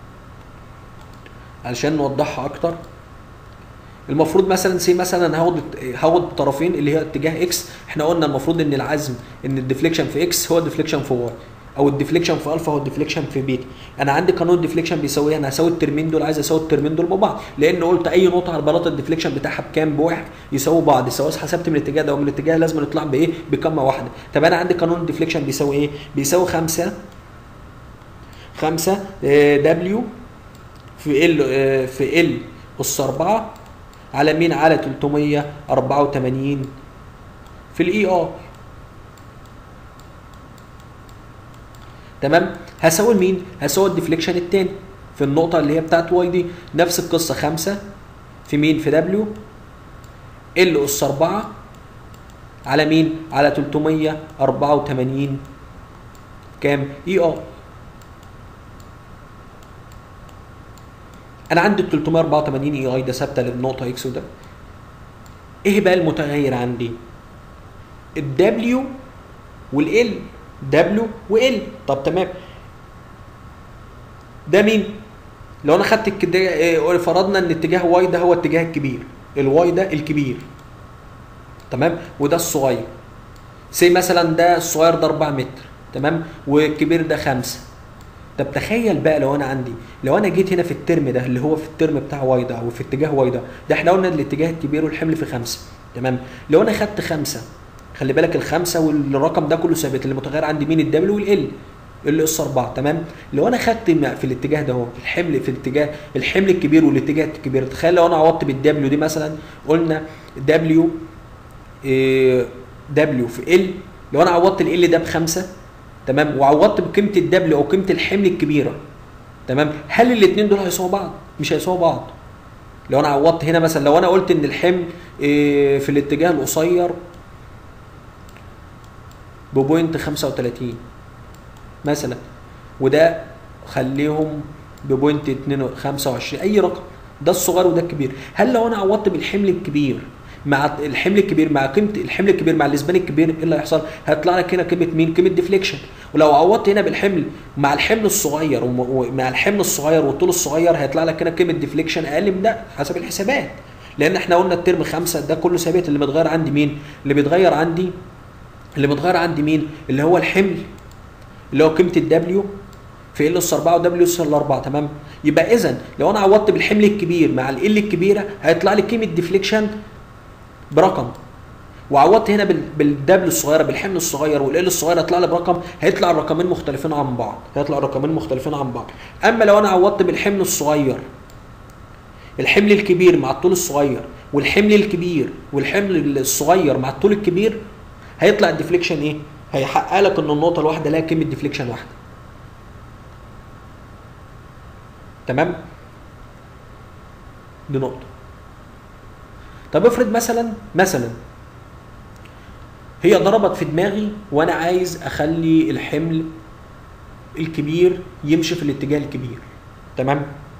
علشان نوضحها اكتر المفروض مثلا سي مثلا هاخد هاخد طرفين اللي هي اتجاه اكس احنا قلنا المفروض ان العزم ان الديفليكشن في اكس هو الديفليكشن في واي او الديفليكشن في الفا هو الديفليكشن في بيتا انا عندي قانون الديفليكشن بيساوي إيه؟ انا هساوي الترمين دول عايز اساوي الترمين دول ببعض لان قلت اي نقطه على البلاطه الديفليكشن بتاعها بكام بواحد يساوي بعض سواء حسبت من الاتجاه ده او من الاتجاه لازم يطلع بايه بقمه واحده طب انا عندي قانون الديفليكشن بيساوي ايه بيساوي 5 5 دبليو في ال آه، في ال اس 4 على مين على 384 في الاي ار تمام هساوي مين هساوي الديفليكشن التاني في النقطه اللي هي بتاعت واي دي نفس القصه 5 في مين في دبليو ال اس 4 على مين على 384 كام اي ار انا عندي ال 384 اي اي ده ثابته للنقطه اكس وده ايه بقى المتغير عندي الدبليو والال دبليو وال طب تمام ده مين لو انا خدت الاتجاه إيه، فرضنا ان اتجاه واي ده هو اتجاه الكبير الواي ده الكبير تمام وده الصغير سي مثلا ده الصغير ده 4 متر تمام والكبير ده 5 طب تخيل بقى لو انا عندي لو انا جيت هنا في الترم ده اللي هو في الترم بتاع واي ده او في اتجاه واي ده ده احنا قلنا الاتجاه الكبير والحمل في خمسه تمام لو انا خدت خمسه خلي بالك الخمسه والرقم ده كله ثابت اللي متغير عندي مين الدبليو والال ال اس 4 تمام لو انا خدت م- في الاتجاه ده اهو الحمل في الاتجاه الحمل الكبير والاتجاه الكبير تخيل لو انا عوضت بالدبليو دي مثلا قلنا دبليو دبليو في ال لو انا عوضت ال ده بخمسه تمام وعوضت بقيمه الدبليو او قيمه الحمل الكبيره تمام هل الاثنين دول هيساووا بعض؟ مش هيساووا بعض لو انا عوضت هنا مثلا لو انا قلت ان الحمل إيه، في الاتجاه القصير ببوينت 35 مثلا وده خليهم ببوينت 2 25 اي رقم ده الصغير وده الكبير هل لو انا عوضت بالحمل الكبير مع الحمل الكبير مع قيمه الحمل الكبير مع الاسبان الكبير ايه اللي هيحصل؟ هيطلع لك هنا قيمه مين؟ قيمه ديفليكشن ولو عوضت هنا بالحمل مع الحمل الصغير وم- ومع الحمل الصغير والطول الصغير هيطلع لك هنا قيمه ديفليكشن اقل من ده حسب الحسابات لان احنا قلنا الترم خمسه ده كله ثابت اللي متغير عندي مين؟ اللي بيتغير عندي اللي متغير عندي مين؟ اللي هو الحمل اللي هو قيمه الدبليو في ال اس 4 ودبليو اس 4 تمام يبقى اذا لو انا عوضت بالحمل الكبير مع ال الكبيره هيطلع لي قيمه ديفليكشن برقم وعوضت هنا بال- بالدبل الصغيره بالحمل الصغير والال الصغير هيطلع لي برقم هيطلع الرقمين مختلفين عن بعض هيطلع الرقمين مختلفين عن بعض اما لو انا عوضت بالحمل الصغير الحمل الكبير مع الطول الصغير والحمل الكبير والحمل الصغير مع الطول الكبير هيطلع الديفليكشن ايه هيحقق لك ان النقطه الواحده لها قيمه ديفليكشن واحده تمام دي نقطه طب افرض مثلا مثلا هي ضربت في دماغي وانا عايز اخلي الحمل الكبير يمشي في الاتجاه الكبير تمام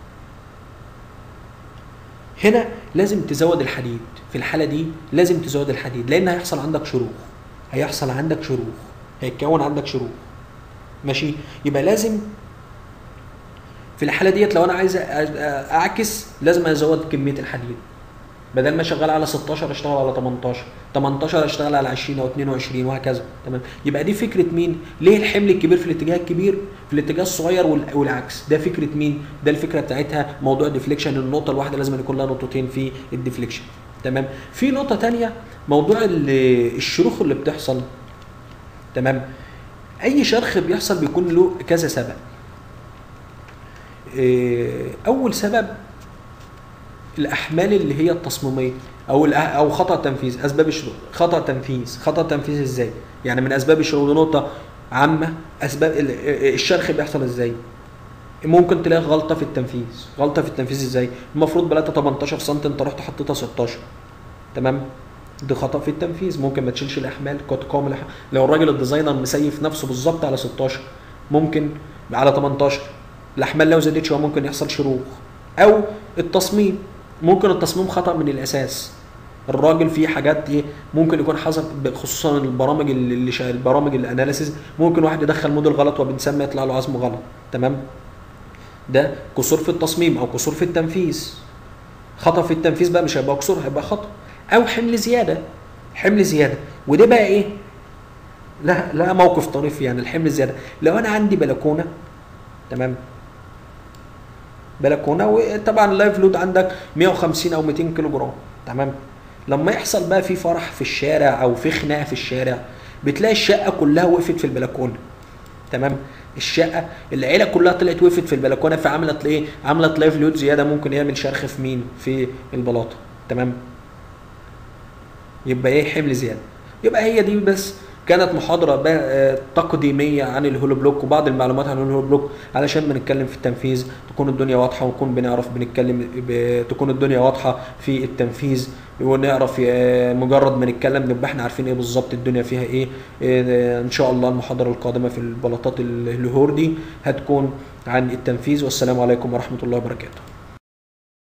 هنا لازم تزود الحديد في الحاله دي لازم تزود الحديد لان هيحصل عندك شروخ هيحصل عندك شروخ هيتكون عندك شروخ ماشي يبقى لازم في الحاله ديت لو انا عايز أ- أ- اعكس لازم ازود كميه الحديد بدل ما شغال على 16 اشتغل على 18 18 اشتغل على 20 او 22 وهكذا تمام يبقى دي فكره مين ليه الحمل الكبير في الاتجاه الكبير في الاتجاه الصغير وال- والعكس ده فكره مين ده الفكره بتاعتها موضوع ديفليكشن النقطه الواحده لازم يكون لها نقطتين في الديفليكشن تمام في نقطه تانية موضوع ال- الشروخ اللي بتحصل تمام اي شرخ بيحصل بيكون له كذا سبب إيه، اول سبب الاحمال اللي هي التصميميه او الأ- او خطا تنفيذ اسباب الشروط خطا تنفيذ خطا تنفيذ ازاي يعني من اسباب الشروط دي نقطه عامه اسباب ال- الشرخ بيحصل ازاي ممكن تلاقي غلطه في التنفيذ غلطه في التنفيذ ازاي المفروض بلاته 18 سم انت رحت حطيتها 16 تمام دي خطا في التنفيذ ممكن ما تشيلش الاحمال كنت تقاوم الأح- لو الراجل الديزاينر مسيف نفسه بالظبط على 16 ممكن على 18 الاحمال لو زادت شويه ممكن يحصل شروخ او التصميم ممكن التصميم خطا من الاساس الراجل فيه حاجات ايه ممكن يكون حصل خصوصا البرامج اللي اللي شا- البرامج الاناليسيز ممكن واحد يدخل موديل غلط وبنسمي يطلع له عزم غلط تمام ده قصور في التصميم او قصور في التنفيذ خطا في التنفيذ بقى مش هيبقى قصور هيبقى خطا او حمل زياده حمل زياده وده بقى ايه لا لا موقف طريف يعني الحمل الزياده لو انا عندي بلكونه تمام بلكونه وطبعا اللايف لود عندك 150 او 200 كيلو جرام تمام لما يحصل بقى في فرح في الشارع او في خناقه في الشارع بتلاقي الشقه كلها وقفت في البلكونه تمام الشقه العيله كلها طلعت وقفت في البلكونه فعملت ايه عملت لايف لود زياده ممكن يعمل شرخ في مين في البلاطه تمام يبقى ايه حمل زياده يبقى هي دي بس كانت محاضرة بقى آه، تقديمية عن الهولو بلوك وبعض المعلومات عن الهولو بلوك علشان بنتكلم في التنفيذ تكون الدنيا واضحة ونكون بنعرف بنتكلم ب- تكون الدنيا واضحة في التنفيذ ونعرف آه، مجرد ما نتكلم نبقى احنا عارفين ايه بالظبط الدنيا فيها ايه آه، ان شاء الله المحاضرة القادمة في البلاطات الهور دي هتكون عن التنفيذ والسلام عليكم ورحمة الله وبركاته